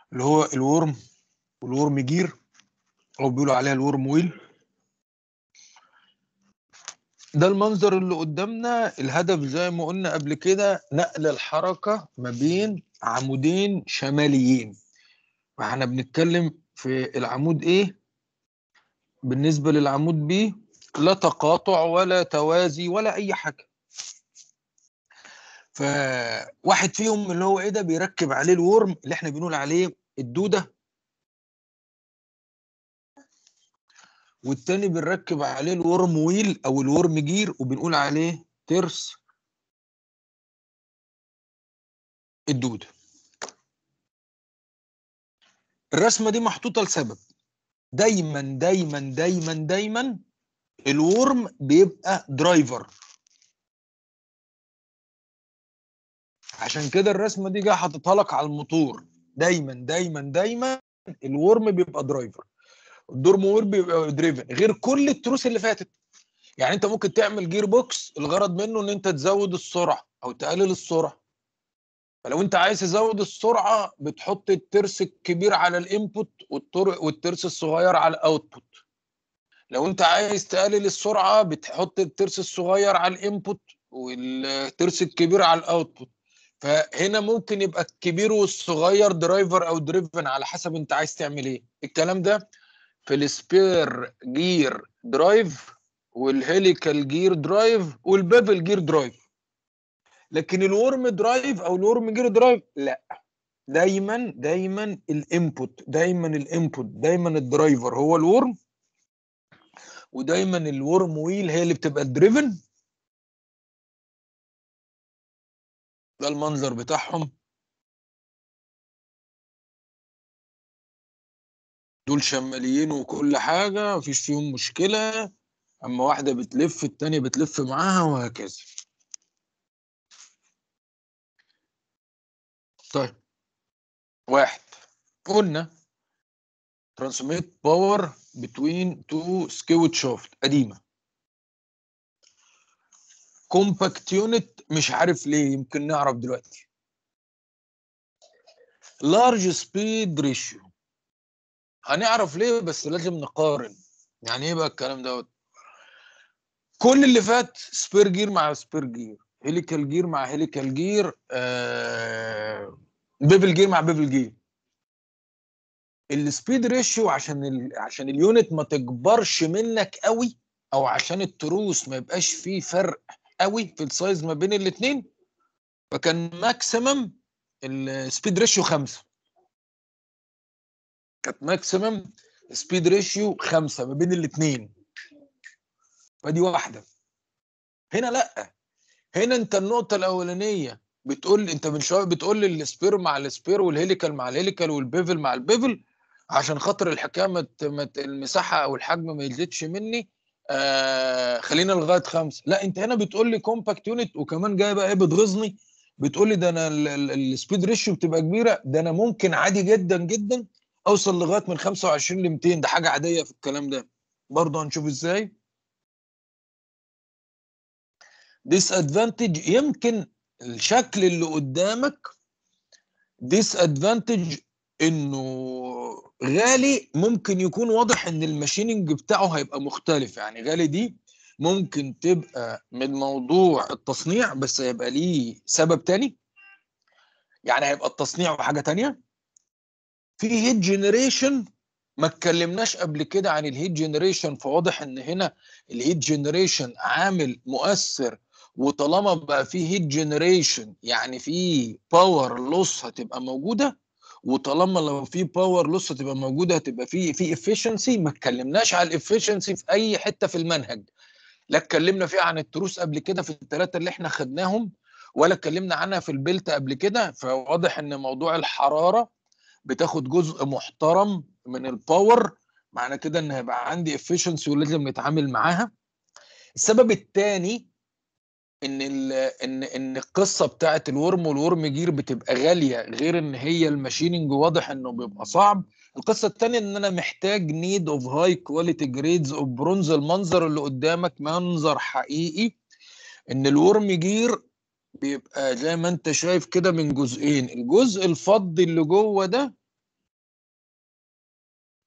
اللي هو الورم والورم جير او بيقولوا عليها الورم ويل ده المنظر اللي قدامنا الهدف زي ما قلنا قبل كده نقل الحركة ما بين عمودين شماليين فاحنا بنتكلم في العمود ايه بالنسبة للعمود بي لا تقاطع ولا توازي ولا اي حاجة فواحد فيهم اللي هو ايه ده بيركب عليه الورم اللي احنا بنقول عليه الدودة والتاني بنركب عليه الورم ويل او الورم جير وبنقول عليه ترس الدودة الرسمة دي محطوطة لسبب دايما دايما دايما دايما الورم بيبقى درايفر عشان كده الرسمة دي جاي حاططها لك على الموتور دايما دايما دايما الورم بيبقى درايفر الدور مور بيبقى دريفن غير كل التروس اللي فاتت يعني انت ممكن تعمل جير بوكس الغرض منه ان انت تزود السرعه او تقلل السرعه فلو انت عايز تزود السرعه بتحط الترس الكبير على الانبوت والترس الصغير على الاوتبوت لو انت عايز تقلل السرعه بتحط الترس الصغير على الانبوت والترس الكبير على الاوتبوت فهنا ممكن يبقى الكبير والصغير درايفر او دريفن على حسب انت عايز تعمل ايه الكلام ده في السبير جير درايف والهيليكال جير درايف والبيفل جير درايف لكن الورم درايف او الورم جير درايف لا دايما دايما الانبوت دايما الانبوت دايما الدرايفر هو الورم ودايما الورم ويل هي اللي بتبقى الدريفن ده المنظر بتاعهم دول شماليين وكل حاجة مفيش فيهم مشكلة أما واحدة بتلف التانية بتلف معاها وهكذا طيب واحد قلنا transmit power between two skewed shaft قديمة compact unit مش عارف ليه يمكن نعرف دلوقتي large speed ratio هنعرف ليه بس لازم نقارن يعني ايه بقى الكلام دوت كل اللي فات سبير جير مع سبير جير هيليكال جير مع هيليكال جير آه بيبل جير مع بيبل جير السبيد ريشيو عشان ال... عشان اليونت ما تكبرش منك قوي او عشان التروس ما يبقاش فيه فرق قوي في السايز ما بين الاثنين فكان ماكسيمم السبيد ريشيو خمسة كانت ماكسيمم سبيد ريشيو خمسة ما بين الاثنين فدي واحدة هنا لا هنا انت النقطة الأولانية بتقول انت من شوية بتقول لي السبير مع السبير والهيليكال مع الهيليكال والبيفل مع البيفل عشان خاطر الحكايه مت مت المساحه او الحجم ما يزيدش مني آه خلينا لغايه خمسه لا انت هنا بتقول لي كومباكت يونت وكمان جاي بقى ايه بتغيظني بتقول لي ده انا السبيد ريشيو بتبقى كبيره ده انا ممكن عادي جدا جدا اوصل لغايه من 25 ل 200 ده حاجه عاديه في الكلام ده برضه هنشوف ازاي ديس ادفانتج يمكن الشكل اللي قدامك ديس ادفانتج انه غالي ممكن يكون واضح ان الماشيننج بتاعه هيبقى مختلف يعني غالي دي ممكن تبقى من موضوع التصنيع بس هيبقى ليه سبب تاني يعني هيبقى التصنيع وحاجه تانية في هيت جنريشن ما اتكلمناش قبل كده عن الهيت جنريشن فواضح ان هنا الهيت جنريشن عامل مؤثر وطالما بقى في هيت جنريشن يعني في باور لوس هتبقى موجوده وطالما لو في باور لوس هتبقى موجوده هتبقى في في افشنسي ما اتكلمناش على الافشنسي في اي حته في المنهج لا اتكلمنا فيها عن التروس قبل كده في الثلاثه اللي احنا خدناهم ولا اتكلمنا عنها في البلت قبل كده فواضح ان موضوع الحراره بتاخد جزء محترم من الباور معنى كده ان هيبقى عندي افشنسي ولازم نتعامل معاها السبب الثاني ان ان ان القصه بتاعت الورم والورم جير بتبقى غاليه غير ان هي الماشيننج واضح انه بيبقى صعب القصه الثانيه ان انا محتاج نيد اوف هاي كواليتي جريدز اوف برونز المنظر اللي قدامك منظر حقيقي ان الورم جير بيبقى زي ما انت شايف كده من جزئين الجزء الفضي اللي جوه ده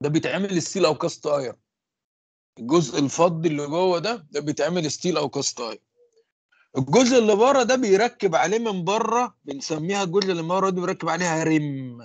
ده بيتعمل ستيل او كاست ايرون الجزء الفضي اللي جوه ده ده بيتعمل ستيل او كاست ايرون الجزء اللي بره ده بيركب عليه من بره بنسميها الجزء اللي بره ده بيركب عليها رم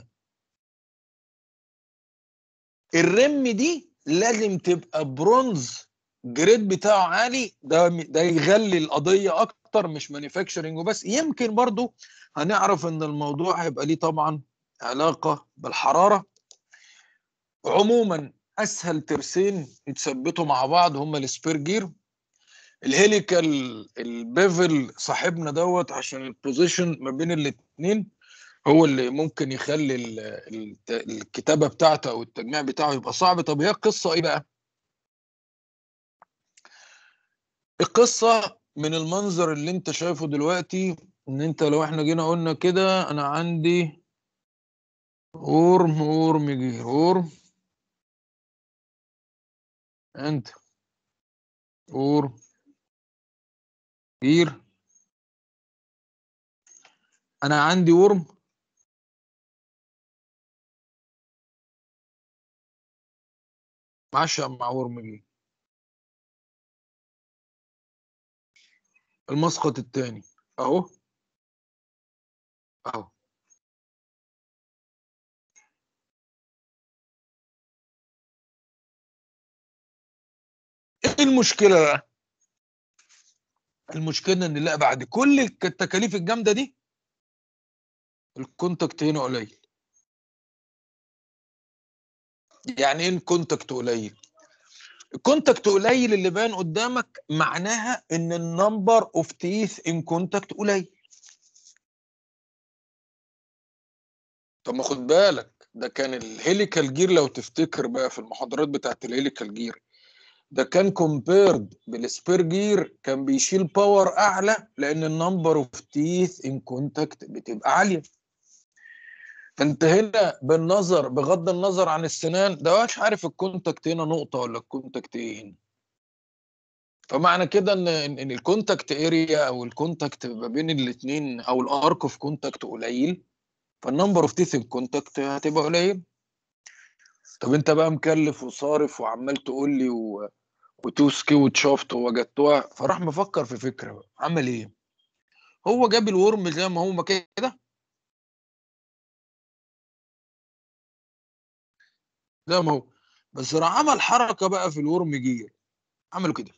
الرم دي لازم تبقى برونز جريد بتاعه عالي ده ده يغلي القضيه اكتر مش مانيفاكتشرنج وبس يمكن برضو هنعرف ان الموضوع هيبقى ليه طبعا علاقه بالحراره عموما اسهل ترسين يتثبتوا مع بعض هما السبير جير الهيليكال البيفل صاحبنا دوت عشان البوزيشن ما بين الاثنين هو اللي ممكن يخلي الكتابه بتاعته او التجميع بتاعه يبقى صعب طب هي القصه ايه بقى؟ القصه من المنظر اللي انت شايفه دلوقتي ان انت لو احنا جينا قلنا كده انا عندي ورم ورم جير ورم انت ورم جير انا عندي ورم ماشي مع ورم جير المسقط الثاني اهو اهو ايه المشكله بقى المشكله ان لا بعد كل التكاليف الجامده دي الكونتاكت هنا قليل يعني ايه الكونتاكت قليل الكونتاكت قليل اللي بان قدامك معناها ان النمبر اوف تيث ان كونتاكت قليل طب ما خد بالك ده كان الهيليكال جير لو تفتكر بقى في المحاضرات بتاعت الهيليكال جير ده كان كومبيرد بالسبير جير كان بيشيل باور اعلى لان النمبر اوف تيث ان كونتاكت بتبقى عاليه فانت هنا بالنظر بغض النظر عن السنان ده مش عارف الكونتاكت هنا نقطه ولا الكونتاكت ايه هنا فمعنى كده ان ان الكونتاكت اريا او الكونتاكت ما بين الاثنين او الارك اوف كونتاكت قليل فالنمبر اوف تيث ان كونتاكت هتبقى قليل طب انت بقى مكلف وصارف وعمال تقول لي و... وتوسكي وتشافت ووجدتوها فراح مفكر في فكره بقى عمل ايه؟ هو جاب الورم زي ما هو كده زي ما هو بس راح عمل حركه بقى في الورم جير عملوا كده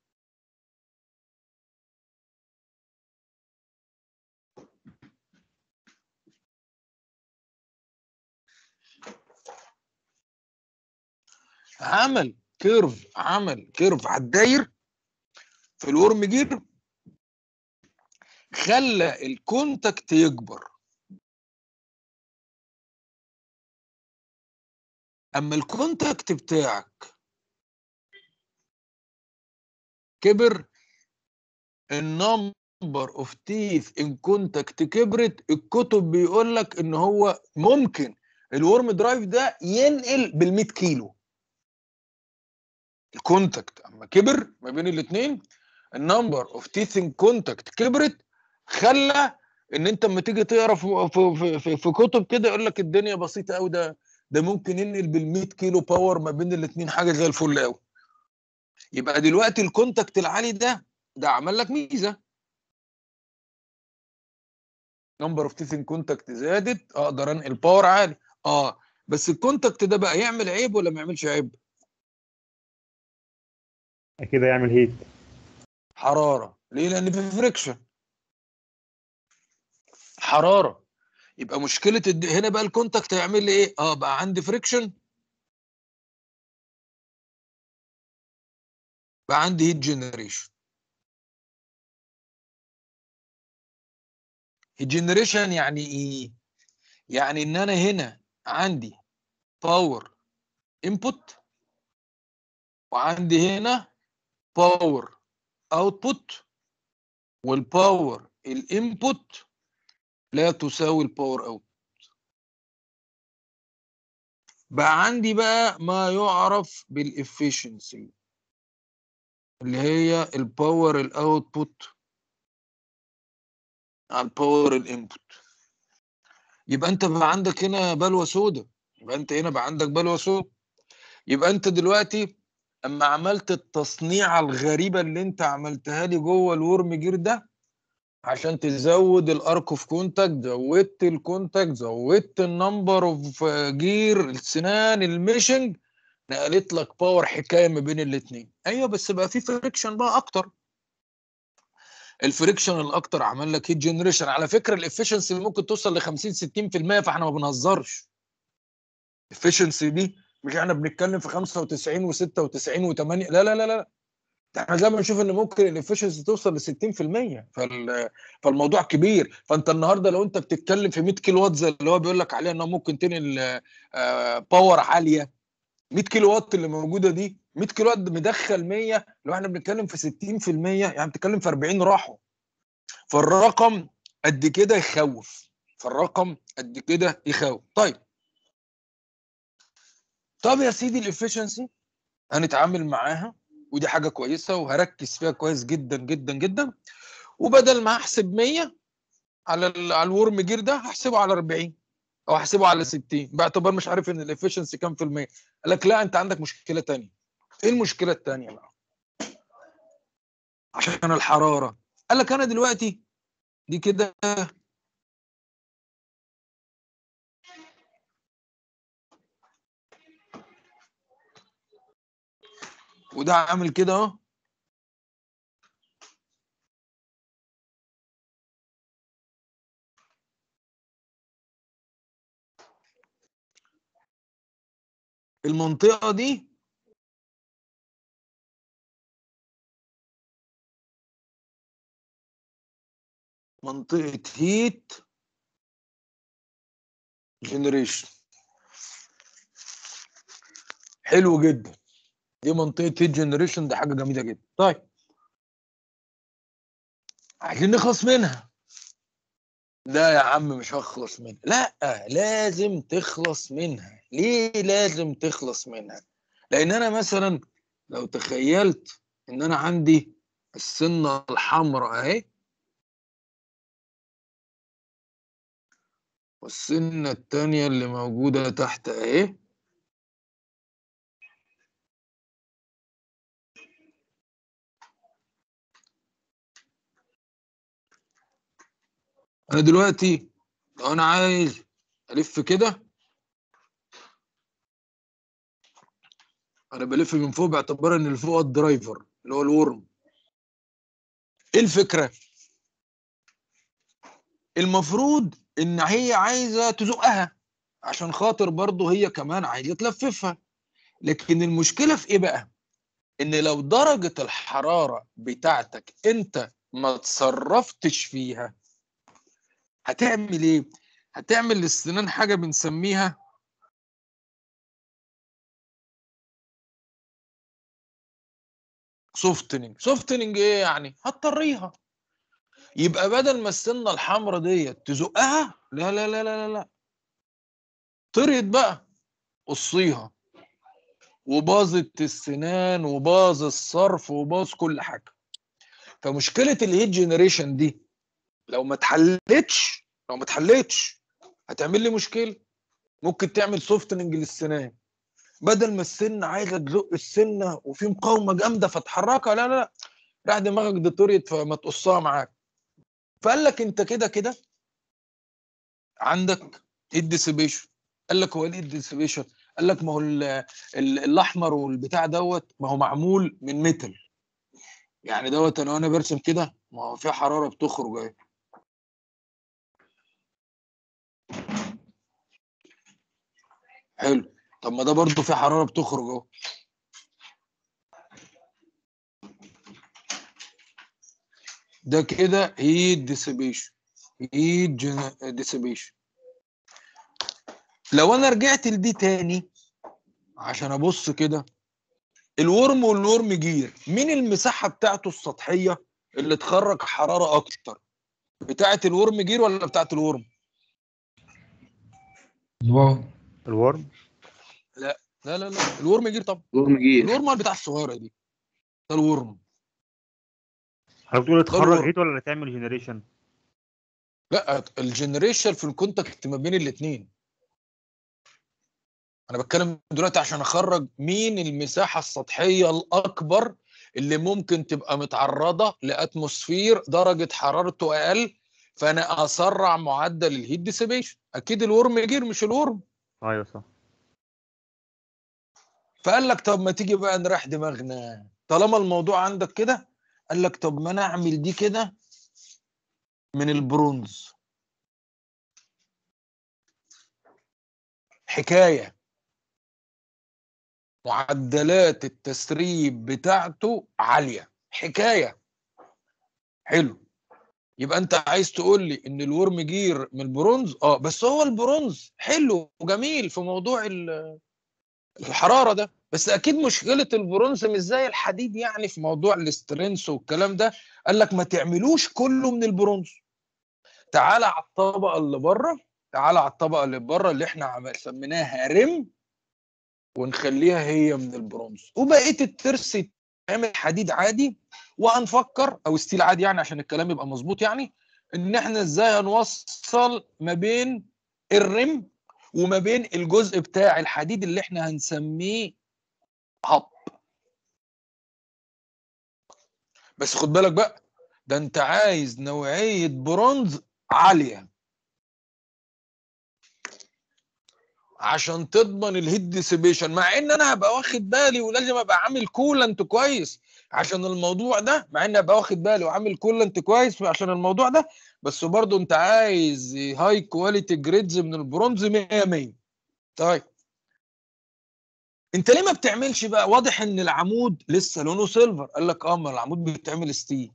عمل كيرف عمل كيرف على الداير في الورم جير خلى الكونتاكت يكبر اما الكونتاكت بتاعك كبر النمبر اوف تيث ان كونتاكت كبرت الكتب بيقول لك ان هو ممكن الورم درايف ده ينقل بال100 كيلو الكونتاكت اما كبر ما بين الاثنين النمبر اوف تيث ان كونتاكت كبرت خلى ان انت لما تيجي تقرا في, في, في, في كتب كده يقول لك الدنيا بسيطه قوي ده ده ممكن ينقل بال100 كيلو باور ما بين الاثنين حاجه زي الفل قوي يبقى دلوقتي الكونتاكت العالي ده ده عمل لك ميزه نمبر اوف تيث ان كونتاكت زادت اقدر انقل باور عالي اه بس الكونتاكت ده بقى يعمل عيب ولا ما يعملش عيب اكيد هيعمل هيت حراره ليه لان في فريكشن حراره يبقى مشكله الد... هنا بقى الكونتاكت هيعمل لي ايه اه بقى عندي فريكشن بقى عندي هيت جنريشن هيت جنريشن يعني ايه يعني ان انا هنا عندي باور انبوت وعندي هنا باور اوتبوت والباور الانبوت لا تساوي الباور اوت بقى عندي بقى ما يعرف بالافشنسي اللي هي الباور الاوتبوت على الباور الانبوت يبقى انت بقى عندك هنا بلوى سودة يبقى انت هنا بقى عندك بلوى سودة يبقى انت دلوقتي اما عملت التصنيعه الغريبه اللي انت عملتها لي جوه الورم جير ده عشان تزود الارك اوف كونتاكت زودت الكونتاكت زودت النمبر اوف جير السنان الميشنج نقلت لك باور حكايه ما بين الاثنين ايوه بس بقى في فريكشن بقى اكتر الفريكشن الاكتر عمل لك هيت جنريشن على فكره الافشنسي ممكن توصل ل 50 60% فاحنا ما بنهزرش الافشنسي دي مش احنا بنتكلم في 95 و96 و8 لا لا لا لا ده احنا زي ما نشوف ان ممكن الافشنسي توصل ل 60% فال... فالموضوع كبير فانت النهارده لو انت بتتكلم في 100 كيلو وات زي اللي هو بيقول لك عليها انها ممكن تنقل باور عاليه 100 كيلو وات اللي موجوده دي 100 كيلو وات مدخل 100 لو احنا بنتكلم في 60% يعني بتتكلم في 40 راحوا فالرقم قد كده يخوف فالرقم قد كده يخوف طيب طب يا سيدي الافشنسي هنتعامل معاها ودي حاجه كويسه وهركز فيها كويس جدا جدا جدا وبدل ما احسب 100 على على الورم جير ده هحسبه على 40 او هحسبه على 60 باعتبار مش عارف ان الافشنسي كام في المية قال لك لا انت عندك مشكله ثانيه ايه المشكله الثانيه بقى عشان الحراره قال لك انا دلوقتي دي كده وده عامل كده اهو المنطقة دي منطقة هيت جنريشن حلو جدا دي منطقة هيت جنريشن دي حاجة جميلة جدا طيب عايزين نخلص منها لا يا عم مش هخلص منها لا لازم تخلص منها ليه لازم تخلص منها لان انا مثلا لو تخيلت ان انا عندي السنه الحمراء اهي والسنه التانية اللي موجوده تحت اهي انا دلوقتي لو انا عايز الف كده انا بلف من فوق باعتبار ان اللي فوق الدرايفر اللي هو الورم ايه الفكره المفروض ان هي عايزه تزقها عشان خاطر برضه هي كمان عايزه تلففها لكن المشكله في ايه بقى ان لو درجه الحراره بتاعتك انت ما تصرفتش فيها هتعمل ايه هتعمل للسنان حاجه بنسميها سوفتنج سوفتنج ايه يعني هتطريها يبقى بدل ما السنه الحمراء ديت تزقها لا لا لا لا لا طريت بقى قصيها وباظت السنان وباظ الصرف وباظ كل حاجه فمشكله الهيت جنريشن دي لو ما اتحلتش لو ما اتحلتش هتعمل لي مشكله ممكن تعمل سوفتنج للسنان بدل ما السن عايزه تزق السنه وفي مقاومه جامده فتحركها لا لا لا راح دماغك ديتوريت فما تقصها معاك فقال لك انت كده كده عندك الديسيبيشن قال لك هو ايه الديسيبيشن قال لك ما هو الاحمر والبتاع دوت ما هو معمول من ميتال يعني دوت انا وانا برسم كده ما هو في حراره بتخرج اهي حلو طب ما ده برضه في حراره بتخرج اهو ده كده هيت ديسيبيشن هيت ديسيبيشن لو انا رجعت لدي تاني عشان ابص كده الورم والورم جير مين المساحه بتاعته السطحيه اللي تخرج حراره اكتر بتاعه الورم جير ولا بتاعه الورم الورم الورم لا لا لا لا الورم جير طبعا ورم جير الورم بتاع الصغيره دي ده الورم حضرتك بتقول تخرج الورم. هيت ولا تعمل جنريشن لا الجنريشن في الكونتاكت ما بين الاثنين انا بتكلم دلوقتي عشان اخرج مين المساحه السطحيه الاكبر اللي ممكن تبقى متعرضه لاتموسفير درجه حرارته اقل فانا اسرع معدل الهيت ديسيبيشن اكيد الورم جير مش الورم ايوه صح فقال لك طب ما تيجي بقى نريح دماغنا طالما الموضوع عندك كده قال لك طب ما انا اعمل دي كده من البرونز حكايه معدلات التسريب بتاعته عاليه حكايه حلو يبقى انت عايز تقول لي ان الورم جير من البرونز اه بس هو البرونز حلو وجميل في موضوع ال- الحراره ده بس اكيد مشكله البرونز مش زي الحديد يعني في موضوع الاسترنس والكلام ده قال لك ما تعملوش كله من البرونز تعالى على الطبقه اللي بره تعالى على الطبقه اللي بره اللي احنا عمل سميناها رم ونخليها هي من البرونز وبقيه الترس يتعمل حديد عادي وهنفكر او ستيل عادي يعني عشان الكلام يبقى مظبوط يعني ان احنا ازاي هنوصل ما بين الرم وما بين الجزء بتاع الحديد اللي احنا هنسميه هب بس خد بالك بقى ده انت عايز نوعية برونز عالية عشان تضمن الهيت ديسيبيشن مع ان انا هبقى واخد بالي ولازم ابقى عامل كولنت كويس عشان الموضوع ده مع ان ابقى واخد بالي وعامل كولنت كويس عشان الموضوع ده بس برضه انت عايز هاي كواليتي جريدز من البرونز 100 100 طيب انت ليه ما بتعملش بقى واضح ان العمود لسه لونه سيلفر قال لك اه ما العمود بيتعمل ستيل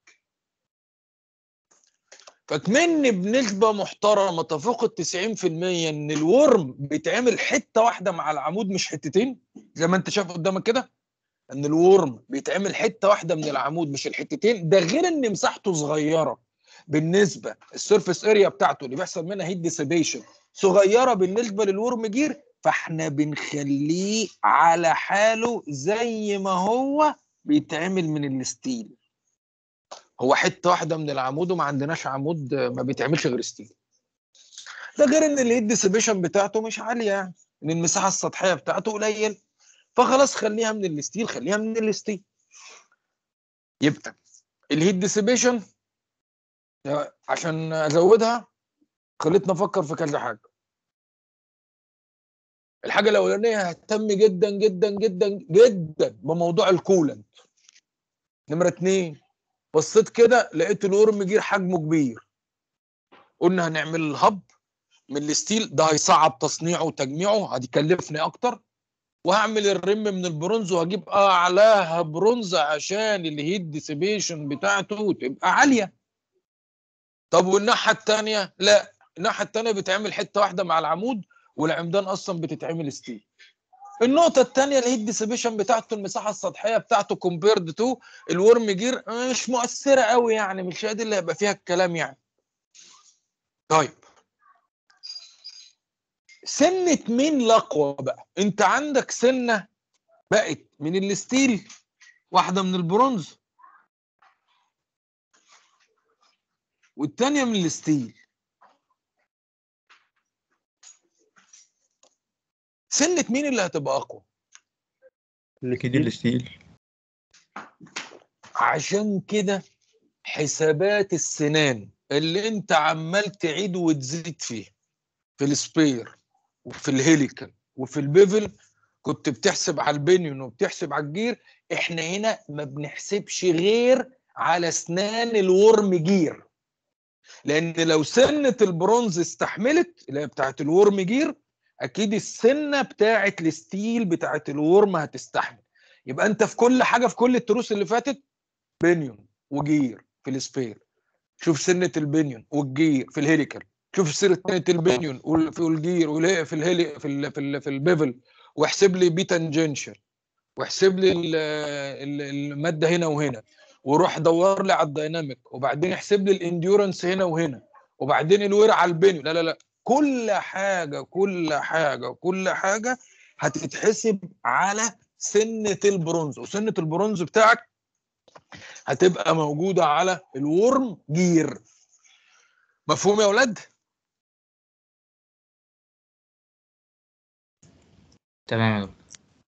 فكمن بنسبة محترمة تفوق ال 90% ان الورم بيتعمل حتة واحدة مع العمود مش حتتين زي ما انت شايف قدامك كده ان الورم بيتعمل حتة واحدة من العمود مش الحتتين ده غير ان مساحته صغيرة بالنسبة السيرفيس اريا بتاعته اللي بيحصل منها هيت ديسيبيشن صغيرة بالنسبة للورم جير فاحنا بنخليه على حاله زي ما هو بيتعمل من الستيل هو حته واحده من العمود وما عندناش عمود ما بيتعملش غير ستيل ده غير ان الهيت ديسيبيشن بتاعته مش عاليه يعني ان المساحه السطحيه بتاعته قليل فخلاص خليها من الستيل خليها من الستيل يبقى الهيت ديسيبيشن عشان ازودها خليتنا افكر في كذا حاجه الحاجه الاولانيه ههتم جدا جدا جدا جدا بموضوع الكولنت نمره اتنين بصيت كده لقيت الورم جير حجمه كبير قلنا هنعمل الهب من الستيل ده هيصعب تصنيعه وتجميعه هيكلفني اكتر وهعمل الرم من البرونز وهجيب اعلاها برونز عشان الهيت ديسيبيشن بتاعته تبقى عاليه طب والناحيه الثانيه لا الناحيه الثانيه بتعمل حته واحده مع العمود والعمدان اصلا بتتعمل ستيل النقطة الثانية الهيت ديسيبيشن بتاعته المساحة السطحية بتاعته كومبيرد تو الورم جير مش مؤثرة قوي يعني مش هي دي اللي هيبقى فيها الكلام يعني. طيب سنة مين الأقوى بقى؟ أنت عندك سنة بقت من الستيل واحدة من البرونز والتانية من الستيل سنة مين اللي هتبقى أقوى؟ اكيد الستيل عشان كده حسابات السنان اللي انت عمال تعيد وتزيد فيها في السبير وفي الهيليكال وفي البيفل كنت بتحسب على البنيون وبتحسب على الجير احنا هنا ما بنحسبش غير على اسنان الورم جير لان لو سنه البرونز استحملت اللي هي بتاعت الورم جير اكيد السنه بتاعت الستيل بتاعت الورم هتستحمل يبقى انت في كل حاجه في كل التروس اللي فاتت بنيون وجير في السبير شوف سنه البنيون والجير في الهيليكال شوف سنه البنيون وال- والجير والهي- في الهيلي في ال في, ال في البيفل واحسب لي بي تانجنشال واحسب لي ال- ال- الماده هنا وهنا وروح دور لي على الدايناميك وبعدين احسب لي الانديورنس هنا وهنا وبعدين الوير على البنيون لا لا لا كل حاجه كل حاجه كل حاجه هتتحسب على سنه البرونز وسنه البرونز بتاعك هتبقى موجوده على الورم جير مفهوم يا اولاد تمام يا دكتور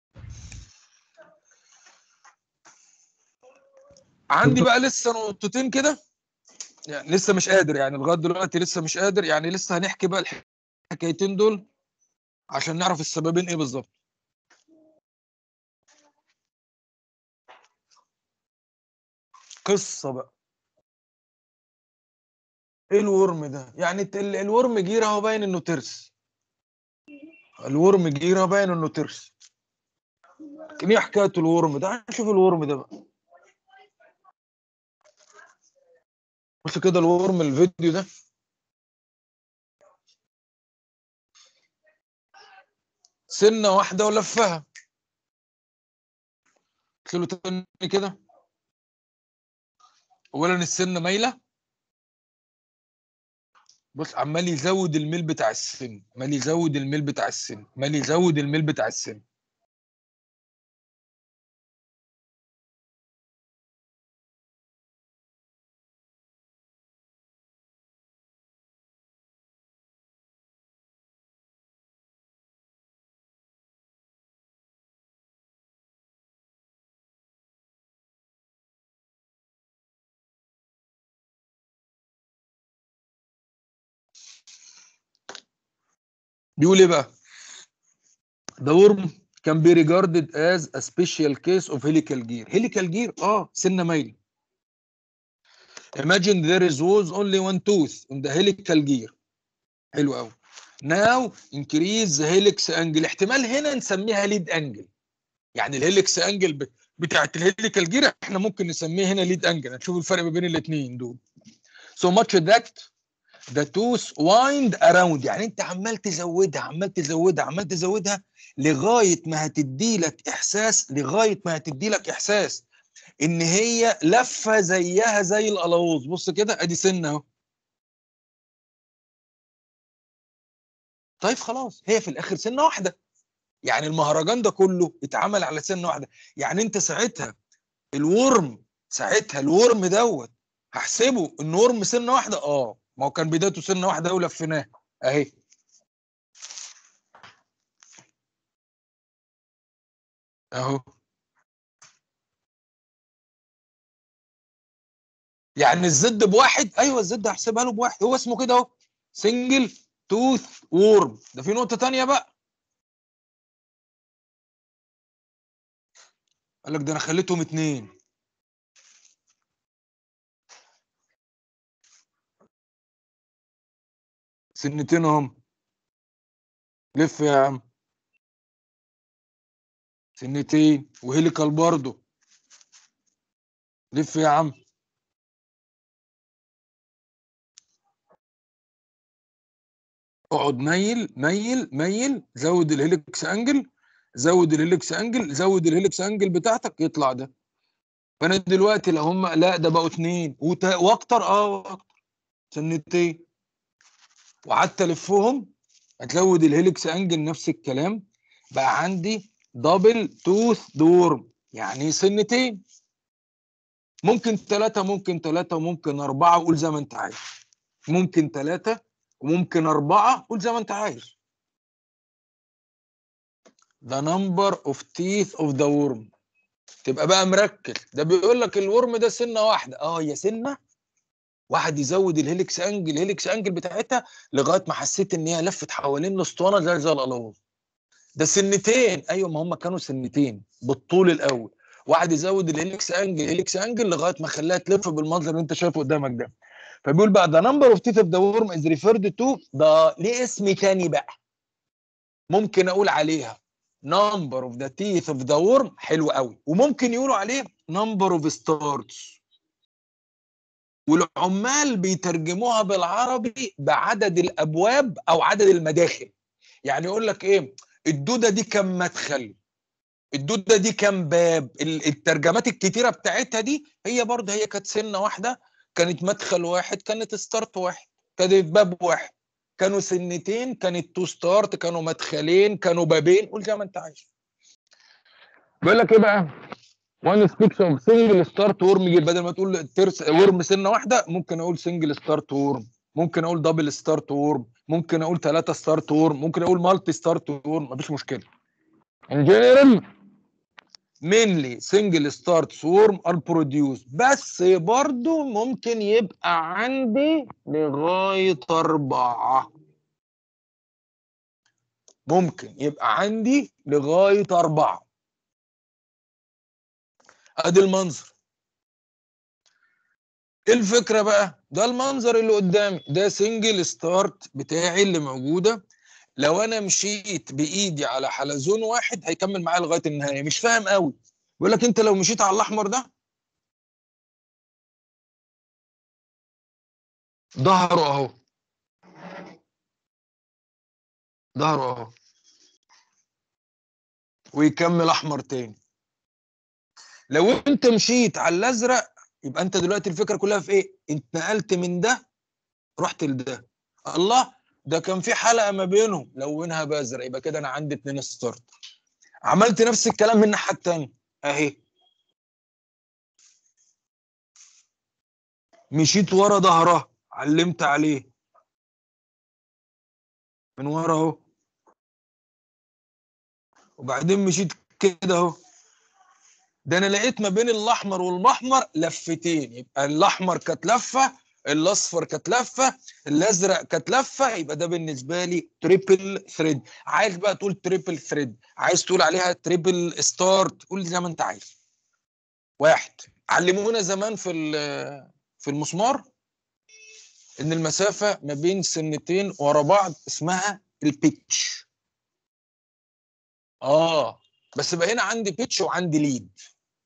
عندي بقى لسه نقطتين كده يعني لسه مش قادر يعني لغايه دلوقتي لسه مش قادر يعني لسه هنحكي بقى الحكايتين دول عشان نعرف السببين ايه بالظبط قصه بقى ايه الورم ده يعني الت- ال- الورم جير اهو باين انه ترس الورم جير اهو باين انه ترس لكن ايه حكايه الورم ده نشوف الورم ده بقى بص كده الورم الفيديو ده سنه واحده ولفها قلت له تاني كده اولا السنه مايله بص عمال يزود الميل بتاع السن عمال يزود الميل بتاع السن عمال يزود الميل بتاع السن بيقول ايه بقى The worm can be regarded as a special case of helical gear. Helical gear اه سنه مايله. Imagine there is was only one tooth in the helical gear. حلو قوي. Now increase the helix angle. احتمال هنا نسميها lead angle. يعني الهيلكس انجل ب... بتاعت الهيليكال جير احنا ممكن نسميه هنا ليد انجل هنشوف الفرق ما بين الاثنين دول. So much that the tooth wind around يعني انت عمال تزودها عمال تزودها عمال تزودها لغايه ما هتدي لك احساس لغايه ما هتدي لك احساس ان هي لفه زيها زي القلاووز بص كده ادي سنه اهو طيب خلاص هي في الاخر سنه واحده يعني المهرجان ده كله اتعمل على سنه واحده يعني انت ساعتها الورم ساعتها الورم دوت هحسبه ان ورم سنه واحده اه ما هو كان بدايته سنه واحده ولفيناه اهي اهو يعني الزد بواحد ايوه الزد هحسبها له بواحد هو اسمه كده اهو سنجل توث وورم ده في نقطه تانية بقى قال لك ده انا خليتهم اتنين سنتين اهم لف يا عم سنتين وهيليكال برضه لف يا عم اقعد ميل ميل ميل زود الهيليكس انجل زود الهيليكس انجل زود الهيليكس انجل بتاعتك يطلع ده فانا دلوقتي لو هم لا ده بقوا اتنين وت... واكتر اه واكتر سنتين وقعدت الفهم هتزود الهيليكس انجل نفس الكلام بقى عندي دبل توث دورم يعني سنتين ممكن ثلاثة ممكن ثلاثة وممكن أربعة قول زي ما أنت عايز ممكن ثلاثة وممكن أربعة قول زي ما أنت عايز the number of teeth of the worm تبقى بقى مركز ده بيقول لك الورم ده سنة واحدة اه هي سنة واحد يزود الهيليكس انجل الهيليكس انجل بتاعتها لغايه ما حسيت ان هي لفت حوالين الاسطوانه زي زي القلاوظ ده سنتين ايوه ما هم كانوا سنتين بالطول الاول واحد يزود الهيليكس انجل الهيليكس انجل لغايه ما خلاها تلف بالمنظر اللي انت شايفه قدامك ده فبيقول بقى ده نمبر اوف تيث اوف ذا ورم از ريفيرد تو ده ليه اسم تاني بقى ممكن اقول عليها نمبر اوف ذا تيث اوف ذا ورم حلو قوي وممكن يقولوا عليه نمبر اوف ستارتس والعمال بيترجموها بالعربي بعدد الابواب او عدد المداخل يعني يقول لك ايه الدوده دي كم مدخل الدوده دي كم باب ال- الترجمات الكتيره بتاعتها دي هي برضه هي كانت سنه واحده كانت مدخل واحد كانت ستارت واحد كانت باب واحد كانوا سنتين كانت تو ستارت كانوا مدخلين كانوا بابين قول زي ما انت عايز بيقول لك ايه بقى وان سبيكس اوف سنجل ستارت ورم جيل بدل ما تقول ترس ورم سنه واحده ممكن اقول سنجل ستارت ورم ممكن اقول دبل ستارت ورم ممكن اقول ثلاثه ستارت ورم ممكن اقول مالتي ستارت ورم مفيش مشكله in general mainly single start swarm are produced بس برضو ممكن يبقى عندي لغاية أربعة ممكن يبقى عندي لغاية أربعة أدي المنظر إيه الفكرة بقى؟ ده المنظر اللي قدامي ده سنجل ستارت بتاعي اللي موجودة لو أنا مشيت بإيدي على حلزون واحد هيكمل معايا لغاية النهاية مش فاهم قوي بيقول لك أنت لو مشيت على الأحمر ده ظهره أهو ظهره أهو ويكمل أحمر تاني لو أنت مشيت على الأزرق يبقى أنت دلوقتي الفكرة كلها في إيه؟ أنت نقلت من ده رحت لده الله ده كان في حلقة ما بينهم لونها بأزرق يبقى كده أنا عندي اتنين ستارت عملت نفس الكلام من الناحية التانية أهي مشيت ورا ظهرها علمت عليه من ورا اهو وبعدين مشيت كده اهو ده انا لقيت ما بين الاحمر والاحمر لفتين يبقى الاحمر كانت لفه الاصفر كانت لفه الازرق كانت لفه يبقى ده بالنسبه لي تريبل ثريد عايز بقى تقول تريبل ثريد عايز تقول عليها تريبل ستارت قول زي ما انت عايز واحد علمونا زمان في ال- في المسمار ان المسافه ما بين سنتين ورا بعض اسمها البيتش اه بس بقى هنا عندي بيتش وعندي ليد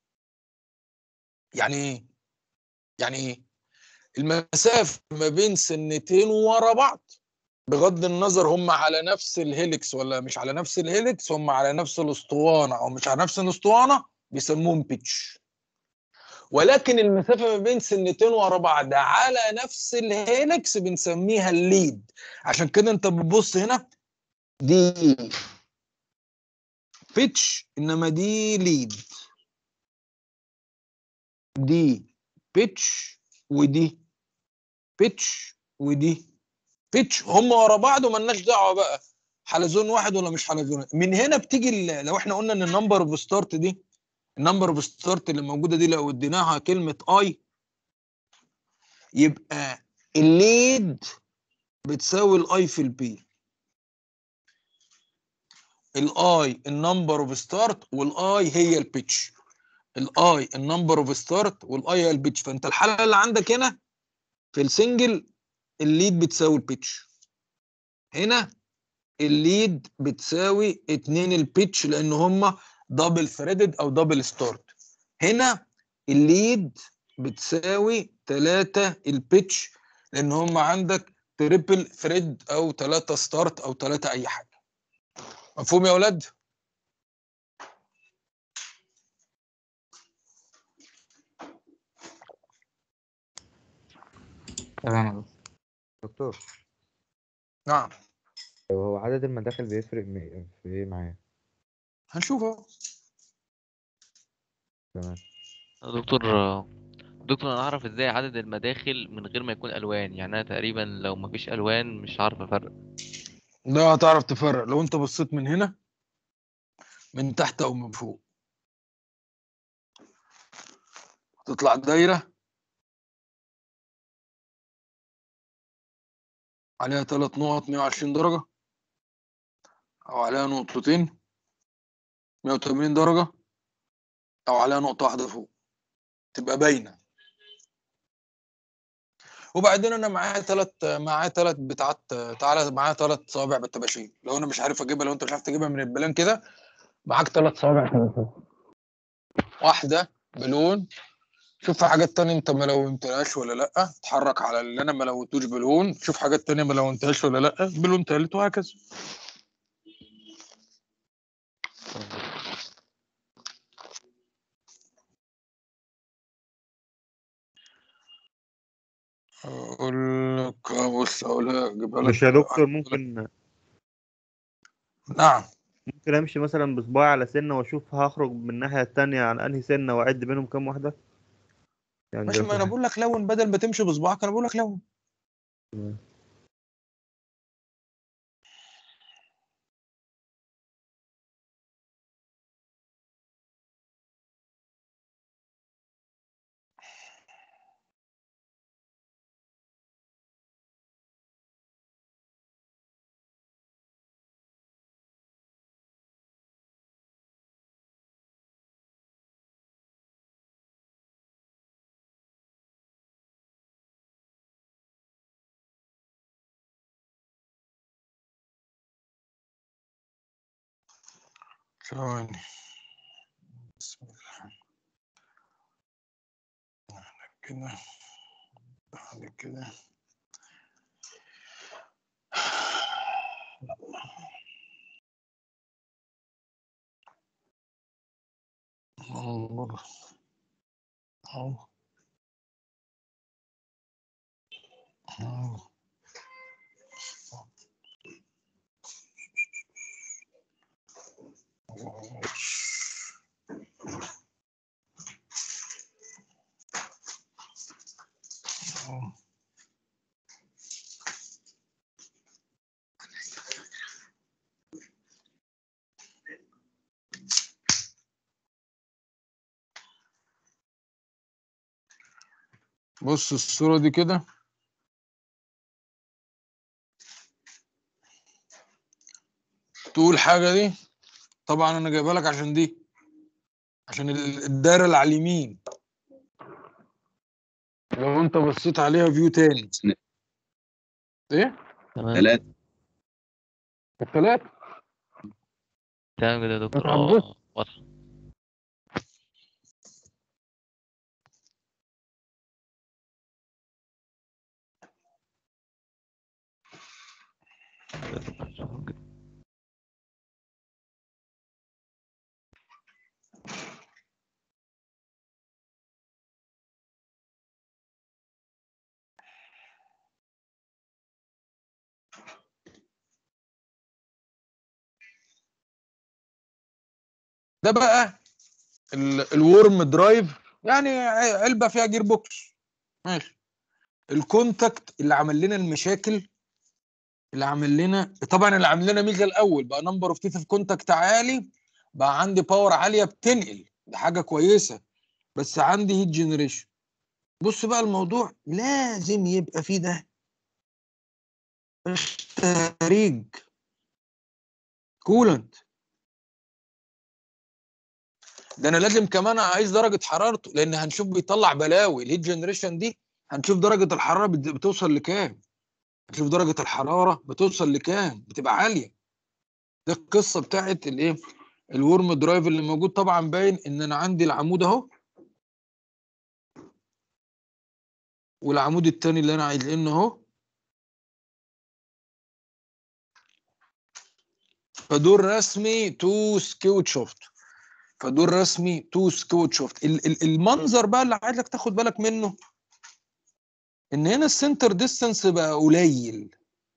يعني ايه يعني ايه المسافه ما بين سنتين ورا بعض بغض النظر هم على نفس الهيليكس ولا مش على نفس الهيليكس هم على نفس الاسطوانه او مش على نفس الاسطوانه بيسموهم بيتش ولكن المسافه ما بين سنتين ورا بعض على نفس الهيلكس بنسميها الليد عشان كده انت بتبص هنا دي بيتش انما دي ليد دي بيتش ودي بيتش ودي بيتش هم ورا بعض وملناش دعوه بقى حلزون واحد ولا مش حلزون من هنا بتيجي ال- لو احنا قلنا ان النمبر اوف ستارت دي النمبر اوف ستارت اللي موجوده دي لو اديناها كلمه اي يبقى الليد بتساوي الاي في البي الاي النمبر اوف ستارت والاي هي البيتش الاي النمبر اوف ستارت والاي هي البيتش فانت الحاله اللي عندك هنا في السنجل الليد بتساوي البيتش هنا الليد بتساوي اتنين البيتش لان هما دبل ثريدد او دبل ستارت هنا الليد بتساوي تلاتة البيتش لان هم عندك تريبل ثريد او تلاتة ستارت او تلاتة اي حاجه مفهوم يا اولاد تمام يا دكتور. دكتور نعم هو عدد المداخل بيفرق م- في ايه معايا هنشوف اهو تمام دكتور دكتور انا اعرف ازاي عدد المداخل من غير ما يكون الوان يعني انا تقريبا لو مفيش الوان مش عارف افرق ده هتعرف تفرق لو انت بصيت من هنا من تحت او من فوق تطلع دايره عليها ثلاث نقط 120 درجه او عليها نقطتين 180 درجه او عليها نقطه واحده فوق تبقى باينه وبعدين انا معايا ثلاث معايا ثلاث بتاعات تعالى معايا ثلاث صوابع بالطباشير لو انا مش عارف اجيبها لو انت مش عارف تجيبها من البلان كده معاك ثلاث صوابع ثلاثة. واحده بلون شوف في حاجات تانية انت ما لونتهاش ولا لا اتحرك على اللي انا ما لونتوش بلون شوف حاجات تانية ما لونتهاش ولا لا بلون تالت وهكذا اقول لك بص اقول لك اجيبها لك مش يا دكتور ممكن نعم ممكن امشي مثلا بصباعي على سنه واشوف هخرج من الناحيه التانية على انهي سنه واعد بينهم كام واحده يعني ماشي ده ما انا بقول لك لون بدل ما تمشي بصباعك انا بقول لك لون ثواني بسم الله كده بعد كده انظر أهو. أهو. أهو. بص الصورة دي كده تقول حاجة دي طبعا أنا جايبها لك عشان دي عشان ال- الدايرة اللي على اليمين لو أنت بصيت عليها فيو تاني إيه؟ تمام ثلاثة التلاتة تمام كده يا دكتور هتبص. اه واضح ده بقى ال- الورم درايف يعني ع- علبة فيها جير بوكس ماشي الكونتاكت اللي عمل لنا المشاكل اللي عامل لنا طبعا اللي عامل لنا ميزه الاول بقى نمبر اوف تيث في كونتاكت عالي بقى عندي باور عاليه بتنقل دي حاجه كويسه بس عندي هيت جنريشن بص بقى الموضوع لازم يبقى فيه ده مش تهريج كولنت ده انا لازم كمان عايز درجه حرارته لان هنشوف بيطلع بلاوي الهيت جنريشن دي هنشوف درجه الحراره بت- بتوصل لكام هنشوف درجه الحراره بتوصل لكام بتبقى عاليه ده القصه بتاعت الايه الورم درايف اللي موجود طبعا باين ان انا عندي العمود اهو والعمود التاني اللي انا عايزينه اهو فدول رسمي تو سكيوت شوفت فدول رسمي تو سكوت شوفت ال- ال- المنظر بقى اللي عايزك تاخد بالك منه ان هنا السنتر ديستانس بقى قليل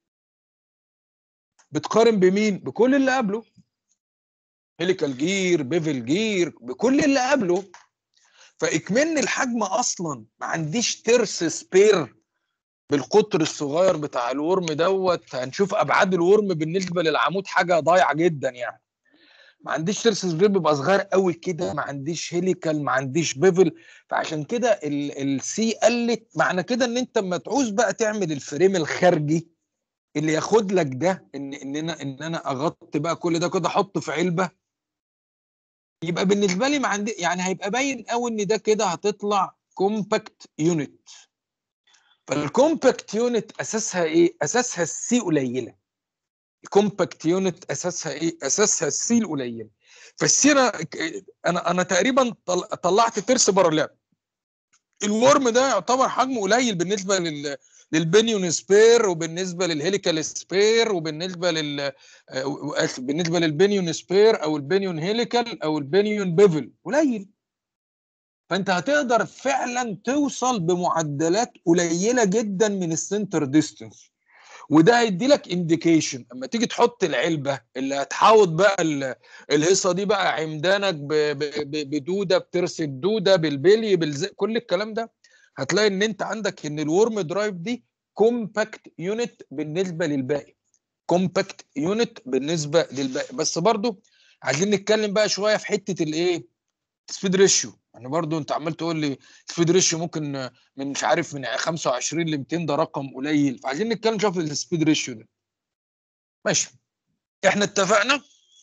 بتقارن بمين بكل اللي قبله هيليكال جير بيفل جير بكل اللي قبله فاكمن الحجم اصلا ما عنديش ترس سبير بالقطر الصغير بتاع الورم دوت هنشوف ابعاد الورم بالنسبه للعمود حاجه ضايعه جدا يعني ما عنديش ترس سبير بيبقى صغير قوي كده ما عنديش هيليكال ما عنديش بيفل فعشان كده السي قلت معنى كده ان انت لما تعوز بقى تعمل الفريم الخارجي اللي ياخد لك ده ان ان انا ان انا اغطي بقى كل ده كده احطه في علبه يبقى بالنسبه لي ما عندي يعني هيبقى باين قوي ان ده كده هتطلع كومباكت يونت فالكومباكت يونت اساسها ايه؟ اساسها السي قليله الكومباكت يونت اساسها ايه؟ اساسها السي القليله فالسي انا انا انا تقريبا طل- طلعت ترس بره اللعب الورم ده يعتبر حجمه قليل بالنسبه لل للبنيون سبير وبالنسبه للهيليكال سبير وبالنسبه لل آه، آسف، بالنسبه للبنيون سبير او البنيون هيليكال او البنيون بيفل قليل فانت هتقدر فعلا توصل بمعدلات قليله جدا من السنتر ديستنس وده هيدي لك انديكيشن اما تيجي تحط العلبه اللي هتحاوط بقى ال- الهيصه دي بقى عمدانك ب- ب- ب- بدوده بترس الدوده بالبلي بالزق كل الكلام ده هتلاقي ان انت عندك ان الورم درايف دي كومباكت يونت بالنسبه للباقي كومباكت يونت بالنسبه للباقي بس برضو عايزين نتكلم بقى شويه في حته الايه سبيد ريشيو يعني برضو انت عمال تقول لي سبيد ريشيو ممكن من مش عارف من 25 ل 200 ده رقم قليل فعايزين نتكلم شويه في السبيد ريشيو ده ماشي احنا اتفقنا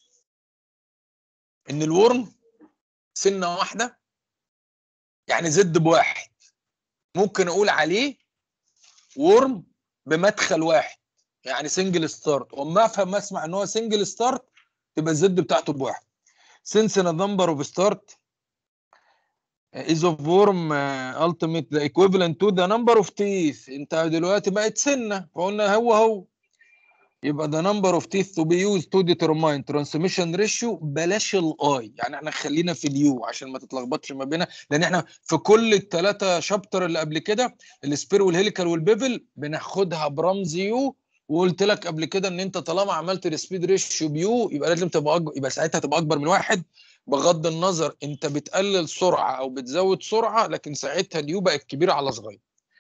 ان الورم سنه واحده يعني زد بواحد ممكن اقول عليه ورم بمدخل واحد يعني سنجل ستارت وما افهم اسمع ان هو سنجل ستارت تبقى الزد بتاعته بواحد since the number of start is of worm uh, ultimate the equivalent to the number of teeth انت دلوقتي بقت سنه فقلنا هو هو يبقى the number of teeth to be used to determine transmission ratio بلاش الاي يعني احنا خلينا في اليو عشان ما تتلخبطش ما بينها لان احنا في كل الثلاثه شابتر اللي قبل كده السبير والهيليكال والبيفل بناخدها برمز يو وقلت لك قبل كده ان انت طالما عملت السبيد ريشيو بيو يبقى لازم تبقى أكبر يبقى ساعتها تبقى اكبر من واحد بغض النظر انت بتقلل سرعه او بتزود سرعه لكن ساعتها اليو بقت كبيره على صغير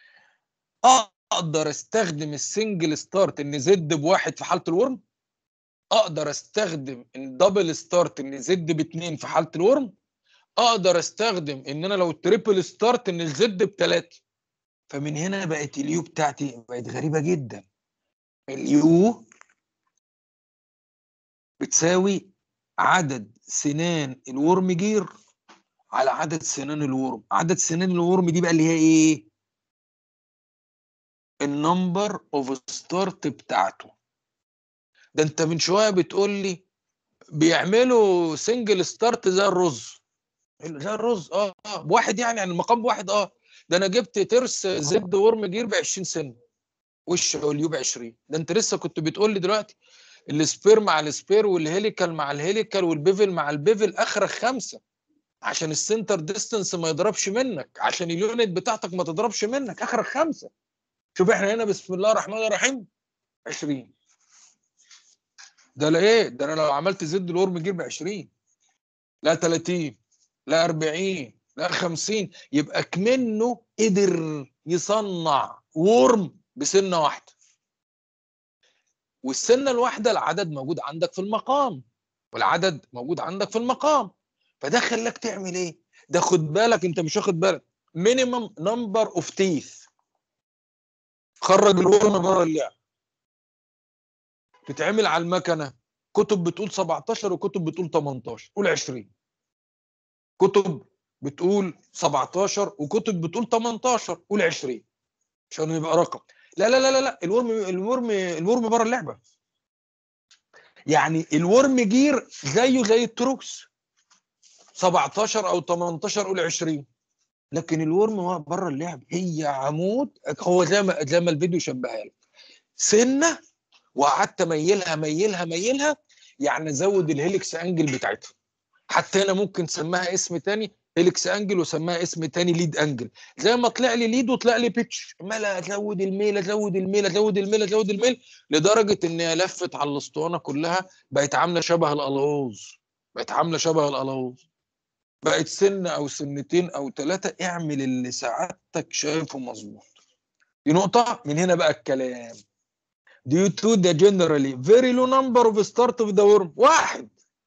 اقدر استخدم السنجل ستارت ان زد بواحد في حاله الورم اقدر استخدم الدبل ستارت ان زد باتنين في حاله الورم اقدر استخدم ان انا لو التريبل ستارت ان الزد بتلاته فمن هنا بقت اليو بتاعتي بقت غريبه جدا اليو بتساوي عدد سنان الورم جير على عدد سنان الورم عدد سنان الورم دي بقى اللي هي ايه النمبر اوف ستارت بتاعته ده انت من شويه بتقول لي بيعملوا سنجل ستارت زي الرز زي الرز اه اه بواحد يعني يعني المقام بواحد اه ده انا جبت ترس زد ورم جير ب 20 سن وش اليو ب 20 ده انت لسه كنت بتقول لي دلوقتي السبير مع السبير والهيليكال مع الهيليكال والبيفل مع البيفل اخرك خمسه عشان السنتر ديستنس ما يضربش منك عشان اليونت بتاعتك ما تضربش منك اخرك خمسه شوف احنا هنا بسم الله الرحمن الرحيم 20 ده لا ايه ده انا لو عملت زد الورم جير ب 20 لا 30 لا 40 لا 50 يبقى كمنه قدر يصنع ورم بسنه واحده والسنه الواحده العدد موجود عندك في المقام والعدد موجود عندك في المقام فده خلاك تعمل ايه ده خد بالك انت مش واخد بالك مينيمم نمبر اوف تيث خرج الورم بره اللعب تتعمل على المكنه كتب بتقول 17 وكتب بتقول 18 قول 20 كتب بتقول 17 وكتب بتقول 18 قول 20 عشان يبقى رقم لا لا لا لا لا الورم الورم الورم بره اللعبه يعني الورم جير زيه زي التروكس 17 او 18 قول 20 لكن الورم بره اللعب هي عمود هو زي ما زي ما الفيديو شبهها لك سنه وقعدت اميلها ميلها ميلها يعني زود الهيلكس انجل بتاعتها حتى هنا ممكن تسميها اسم تاني هيلكس انجل وسماها اسم تاني ليد انجل زي ما طلع لي ليد وطلع لي بيتش عمال ازود الميل ازود الميل ازود الميل ازود الميل لدرجه ان هي لفت على الاسطوانه كلها بقت عامله شبه الالوز بقت عامله شبه الالوز بقت سنه او سنتين او ثلاثه اعمل اللي سعادتك شايفه مظبوط دي نقطه من هنا بقى الكلام due to the generally very low number of start of the worm واحد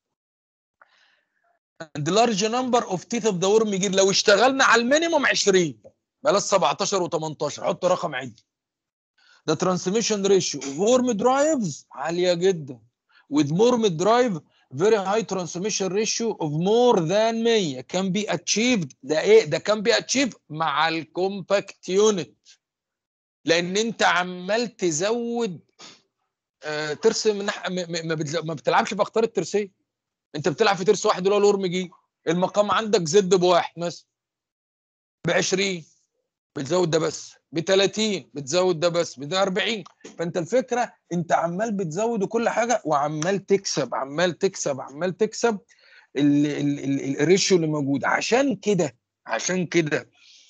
and large number of teeth of the worm يجي لو اشتغلنا على المينيموم 20 بلاش 17 و18 حط رقم عدي the transmission ratio of worm drives عاليه جدا with worm drive very high transmission ratio of more than 100 can be achieved ده ايه ده can be achieved مع الكومباكت يونت لان انت عمال تزود آه ترس من نح... م... م... ما, بتز... ما بتلعبش في اختار الترسيه انت بتلعب في ترس واحد اللي هو الورم جي المقام عندك زد بواحد مثلا ب 20 بتزود ده بس ب 30 بتزود ده بس ب 40 فانت الفكره انت عمال بتزود وكل حاجه وعمال تكسب عمال تكسب عمال تكسب ال... ال... ال... الريشيو اللي موجود عشان كده عشان كده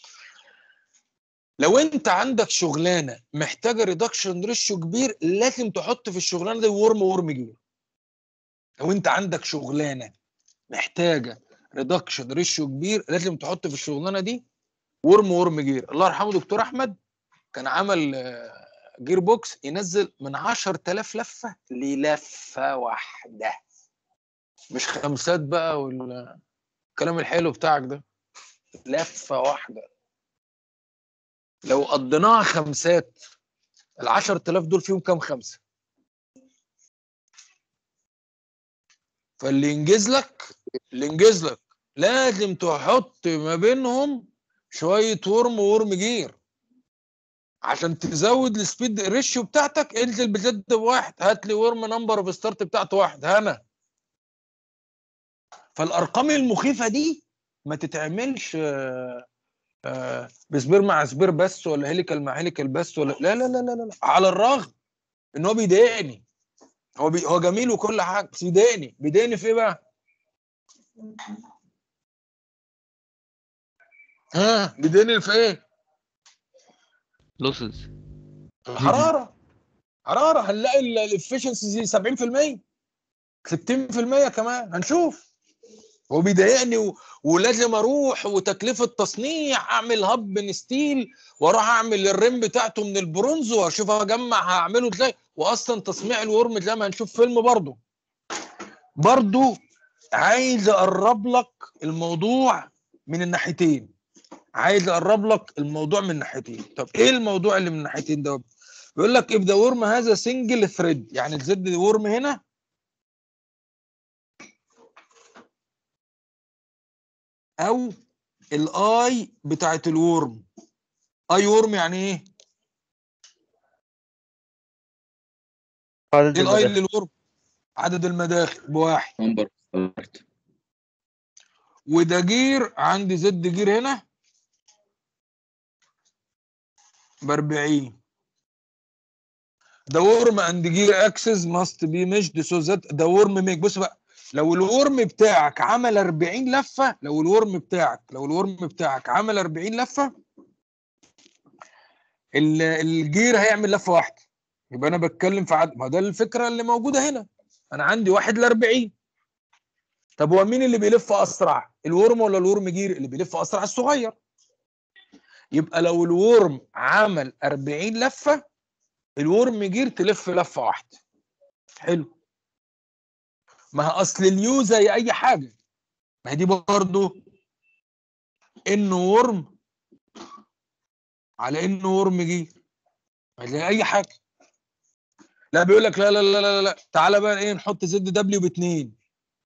لو انت عندك شغلانه محتاجه ريدكشن ريشيو كبير لازم تحط في الشغلانه دي ورم ورم جير لو انت عندك شغلانه محتاجه ريدكشن ريشيو كبير لازم تحط في الشغلانه دي ورم ورم جير الله يرحمه دكتور احمد كان عمل جير بوكس ينزل من 10000 لفه للفه واحده مش خمسات بقى والكلام الحلو بتاعك ده لفه واحده لو قضيناها خمسات ال 10000 دول فيهم كام خمسه فاللي ينجز لك اللي ينجز لك لازم تحط ما بينهم شويه ورم وورم جير عشان تزود السبيد ريشيو بتاعتك انزل بزد بواحد هات لي ورم نمبر اوف ستارت بتاعته واحد هنا فالارقام المخيفه دي ما تتعملش آه، آه، بسبير مع سبير بس ولا هيليكال مع هيليكال بس ولا لا لا لا لا, لا. على الرغم ان هو بيضايقني هو بي... هو جميل وكل حاجه بس بيضايقني بيضايقني في ايه بقى؟ ها بيضايقني في ايه؟ لوسز الحراره حراره هنلاقي الافشنسي 70% 60% كمان هنشوف هو بيضايقني و... ولازم اروح وتكلفه تصنيع اعمل هب من ستيل واروح اعمل الريم بتاعته من البرونز واشوف اجمع هعمله ازاي واصلا تصنيع الورم زي ما هنشوف فيلم برضه برضه عايز اقرب لك الموضوع من الناحيتين عايز اقرب لك الموضوع من ناحيتين طب ايه الموضوع اللي من الناحيتين ده بيقول لك if the worm هذا سنجل ثريد يعني الزد ورم هنا او الاي بتاعت الورم اي ورم يعني ايه عدد ايه الاي المداخل. اللي الورم عدد المداخل بواحد نمبر ستارت وده جير عندي زد جير هنا ب 40 ده ورم اند جير اكسس ماست بي مشد سو ذات ده ورم ميك بص بقى لو الورم بتاعك عمل 40 لفه لو الورم بتاعك لو الورم بتاعك عمل 40 لفه ال- الجير هيعمل لفه واحده يبقى انا بتكلم في عدد ما ده الفكره اللي موجوده هنا انا عندي واحد ل 40 طب هو مين اللي بيلف اسرع الورم ولا الورم جير اللي بيلف اسرع الصغير يبقى لو الورم عمل 40 لفه الورم جير تلف لفه واحده حلو ما هي اصل اليو زي اي حاجه ما هي دي برضه انه ورم على انه ورم جير ما هي زي اي حاجه لا بيقول لك لا لا لا لا لا تعالى بقى ايه نحط زد دبليو باتنين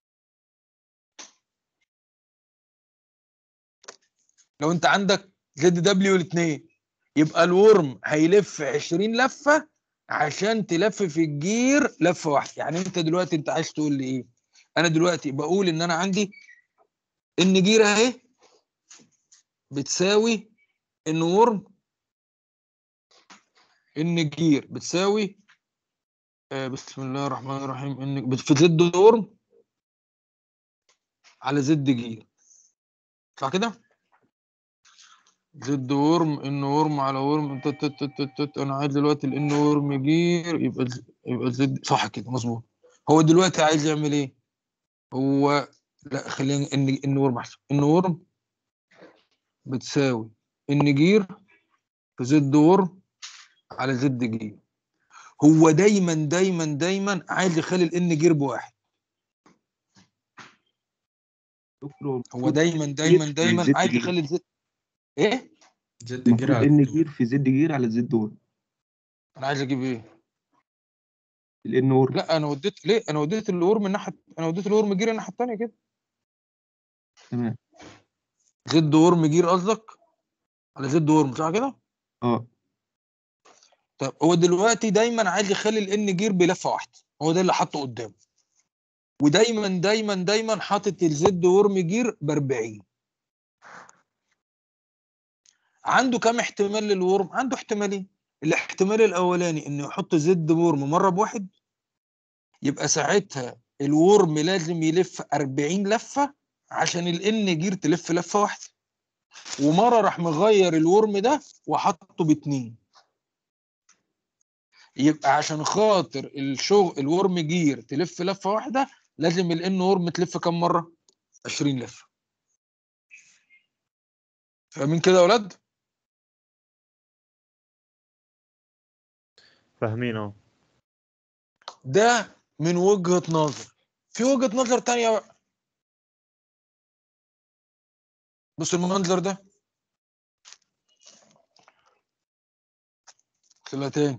لو انت عندك زد دبليو الاثنين يبقى الورم هيلف 20 لفه عشان تلف في الجير لفه واحده يعني انت دلوقتي انت عايز تقول لي ايه انا دلوقتي بقول ان انا عندي ان جير اهي بتساوي ان ورم ان جير بتساوي آه بسم الله الرحمن الرحيم ان بت- في زد ورم على زد جير صح كده زد ورم ان ورم على ورم تت تت تت تت انا عايز دلوقتي الان ورم جير يبقى ز- يبقى زد صح كده مظبوط هو دلوقتي عايز يعمل ايه هو لا خلينا ان ان ورم احسن ان ورم بتساوي ان جير في زد ورم على زد جير هو دايما دايما دايما عايز يخلي الان جير بواحد هو دايما دايما في دايما زد عايز جير. يخلي الزد ايه زد جير المفروض على ان الدور. جير في زد جير على زد ور انا عايز اجيب ايه الان ور لا انا وديت ليه انا وديت الورم الناحيه انا وديت الورم جير الناحيه الثانيه كده تمام زد ورم جير قصدك على زد ورم صح كده اه طب هو دلوقتي دايما عايز يخلي الان جير بلفه واحده هو ده اللي حاطه قدامه ودايما دايما دايما حاطط الزد ورم جير ب 40 عنده كام احتمال للورم عنده احتمالين الاحتمال الاولاني انه يحط زد ورم مره بواحد يبقى ساعتها الورم لازم يلف 40 لفه عشان الان جير تلف لفه واحده ومره راح مغير الورم ده وحطه باتنين يبقى عشان خاطر الشغل الورم جير تلف لفه واحده لازم الان ورم تلف كام مره 20 لفه فاهمين كده يا اولاد فاهمين اهو ده من وجهه نظر في وجهه نظر تانية بقى بص المنظر ده طلع تاني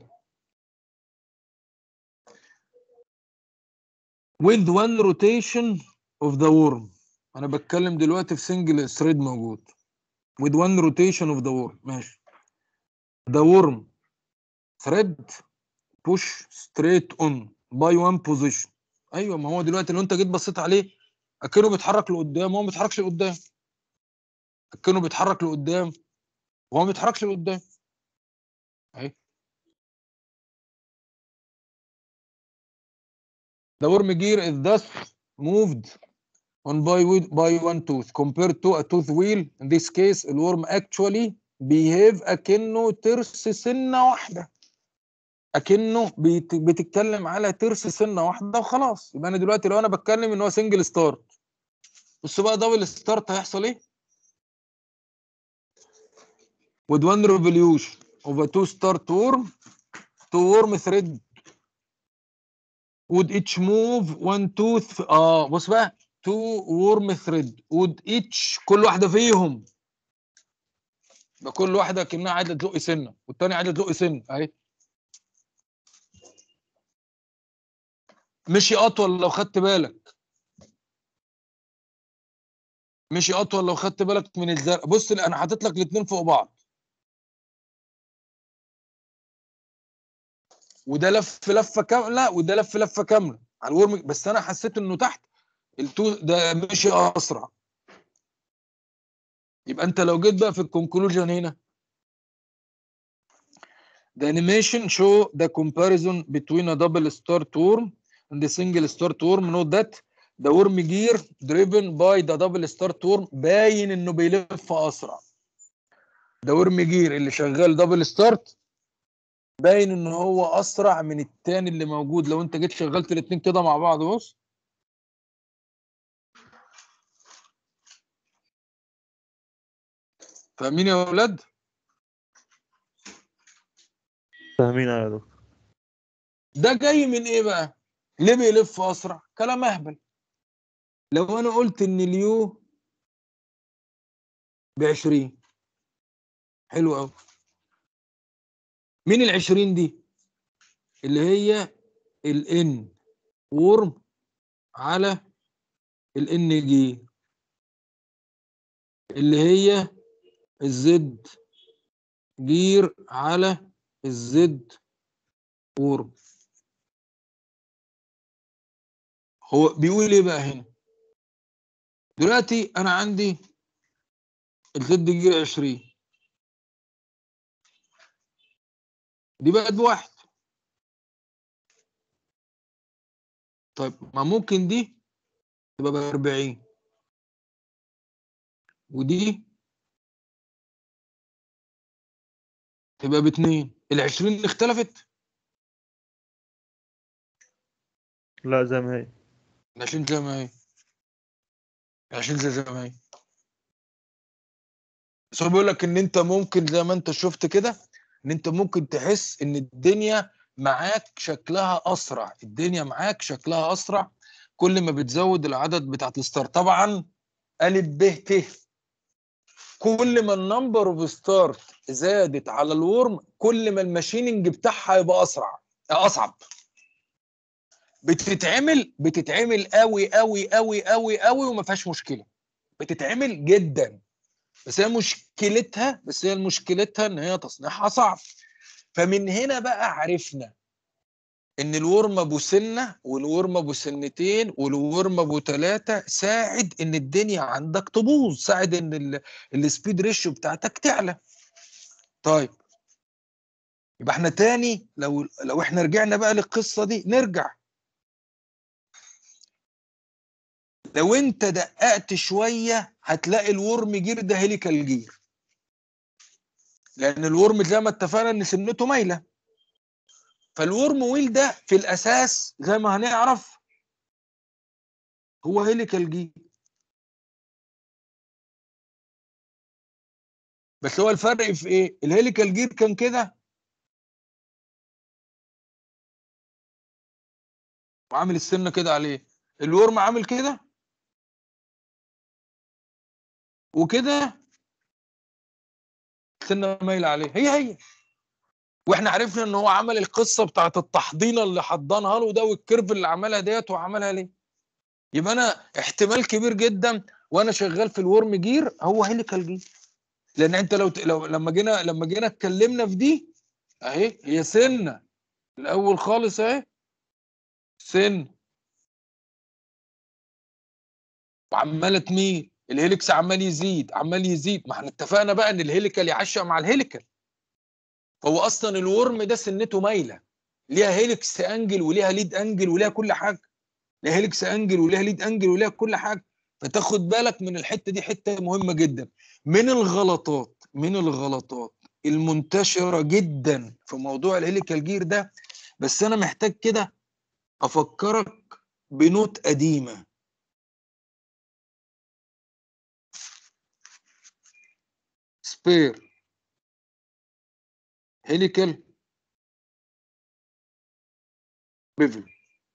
with one rotation of the worm انا بتكلم دلوقتي في single thread موجود with one rotation of the worm ماشي the worm thread push straight on by one position ايوه ما هو دلوقتي لو انت جيت بصيت عليه اكنه بيتحرك لقدام وهو ما بيتحركش لقدام اكنه بيتحرك لقدام وهو ما بيتحركش لقدام اهي The worm gear is thus moved on by wi- by one tooth compared to a tooth wheel. In this case, الورم actually behave أكنه ترس سنة واحدة. أكنه بيت- بتتكلم على ترس سنة واحدة وخلاص. يبقى أنا دلوقتي لو أنا بتكلم إن هو سنجل ستارت. بص بقى دبل ستارت هيحصل إيه؟ With one revolution of a two start worm to worm thread would each move one tooth اه بص بقى two worm thread would each كل واحده فيهم يبقى كل واحده كانها عايزه تزق سنه والتانيه عايزه تزق سنه اهي مشي اطول لو خدت بالك مشي اطول لو خدت بالك من الزرق بص انا حاطط لك الاثنين فوق بعض وده لف لفه كامله وده لف لفه كامله على الورم بس انا حسيت انه تحت التو ده مشي اسرع يبقى انت لو جيت بقى في الكونكلوجن هنا The animation show the comparison between a double start worm and a single start worm. Note that the worm gear driven by the double start worm باين انه بيلف اسرع. ده ورم جير اللي شغال دبل ستارت باين ان هو اسرع من التاني اللي موجود لو انت جيت شغلت الاتنين كده مع بعض بص فاهمين يا اولاد فاهمين يا دكتور ده جاي من ايه بقى ليه بيلف اسرع كلام اهبل لو انا قلت ان اليو ب 20 حلو قوي مين ال 20 دي اللي هي الان وورم على الان جي اللي هي الزد جير على الزد وورم هو بيقول ايه بقى هنا دلوقتي انا عندي الزد جير 20 دي بقت بواحد طيب ما ممكن دي تبقى ب 40 ودي تبقى باتنين ال 20 اختلفت لا زي ما هي ال 20 زي ما هي ال 20 زي زي ما هي بس هو بيقول لك ان انت ممكن زي ما انت شفت كده ان انت ممكن تحس ان الدنيا معاك شكلها اسرع الدنيا معاك شكلها اسرع كل ما بتزود العدد بتاعت الستار طبعا الف ب ت كل ما النمبر اوف ستارت زادت على الورم كل ما الماشيننج بتاعها يبقى اسرع اصعب بتتعمل بتتعمل قوي قوي قوي قوي قوي وما فيهاش مشكله بتتعمل جدا بس هي مشكلتها بس هي مشكلتها ان هي تصنيعها صعب فمن هنا بقى عرفنا ان الورم ابو سنه والورم ابو سنتين والورم ابو ثلاثه ساعد ان الدنيا عندك تبوظ ساعد ان ال- السبيد ريشيو بتاعتك تعلى طيب يبقى احنا تاني لو لو احنا رجعنا بقى للقصه دي نرجع لو انت دققت شويه هتلاقي الورم جير ده هيليكال جير لان الورم زي ما اتفقنا ان سنته مايله فالورم ويل ده في الاساس زي ما هنعرف هو هيليكال جير بس هو الفرق في ايه الهيليكال جير كان كده وعامل السنه كده عليه الورم عامل كده وكده سنه مايله عليه هي هي واحنا عرفنا ان هو عمل القصه بتاعت التحضينه اللي حضنها له ده والكيرف اللي عملها ديت وعملها ليه يبقى انا احتمال كبير جدا وانا شغال في الورم جير هو هيليكال جير لان انت لو لو لما جينا لما جينا اتكلمنا في دي اهي هي سنه الاول خالص اهي سن وعماله تميل الهيليكس عمال يزيد عمال يزيد ما احنا اتفقنا بقى ان الهيليكال يعشق مع الهيليكال هو اصلا الورم ده سنته مايله ليها هيليكس انجل وليها ليد انجل وليها كل حاجه ليها هيليكس انجل وليها ليد انجل وليها كل حاجه فتاخد بالك من الحته دي حته مهمه جدا من الغلطات من الغلطات المنتشره جدا في موضوع الهيليكال جير ده بس انا محتاج كده افكرك بنوت قديمه سبير هيليكال بيفل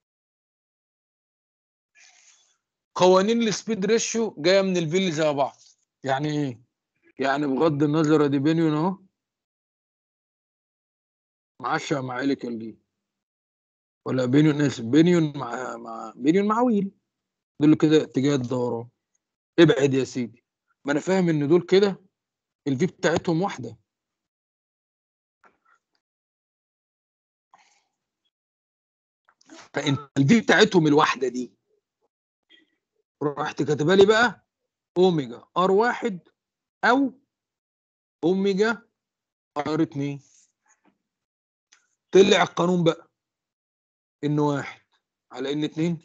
قوانين السبيد ريشيو جايه من الفيل زي بعض يعني ايه يعني بغض النظر ادي بينيون اهو معشق مع هيليكال دي ولا بينيون اسف بينيون مع مع بينيون مع ويل دول كده اتجاه الدوران ابعد يا سيدي ما انا فاهم ان دول كده الفي بتاعتهم واحده فانت الفي بتاعتهم الواحده دي رحت كاتبها لي بقى اوميجا ار واحد او اوميجا ار اتنين طلع القانون بقى ان واحد على ان اتنين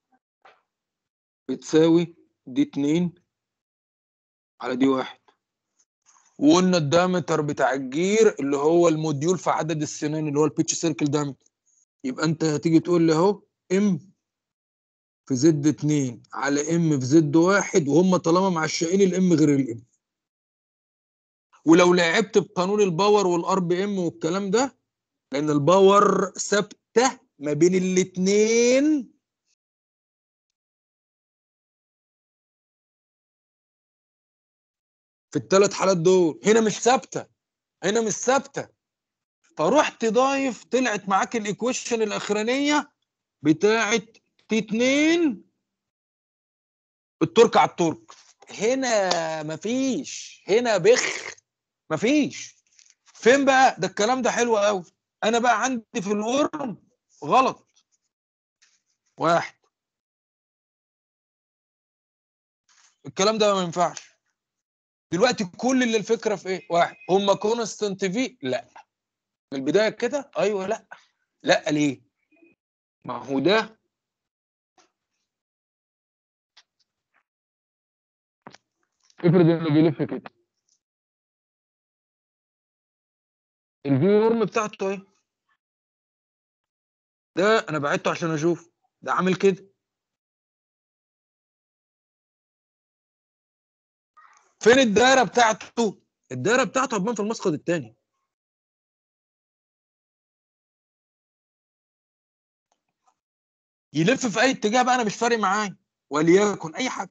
بتساوي دي اتنين على دي واحد وقلنا الدايمتر بتاع الجير اللي هو الموديول في عدد السنان اللي هو البيتش سيركل دايمتر يبقى انت هتيجي تقول لي اهو ام في زد 2 على ام في زد 1 وهم طالما معشقين الام غير الام ولو لعبت بقانون الباور والار بي ام والكلام ده لان الباور ثابته ما بين الاثنين في الثلاث حالات دول هنا مش ثابته هنا مش ثابته فرحت ضايف طلعت معاك الايكويشن الاخرانيه بتاعت تي 2 الترك على الترك هنا مفيش هنا بخ مفيش فين بقى ده الكلام ده حلو قوي انا بقى عندي في الورم غلط واحد الكلام ده ما ينفعش دلوقتي كل اللي الفكره في ايه واحد هم كونستنت في لا من البدايه كده ايوه لا لا ليه ما هو ده افرض انه بيلف كده الفي ورم بتاعته اهي ده انا بعته عشان اشوف ده عامل كده فين الدايره بتاعته الدايره بتاعته هتبان في المسقط الثاني يلف في اي اتجاه بقى انا مش فارق معايا وليكن اي حاجه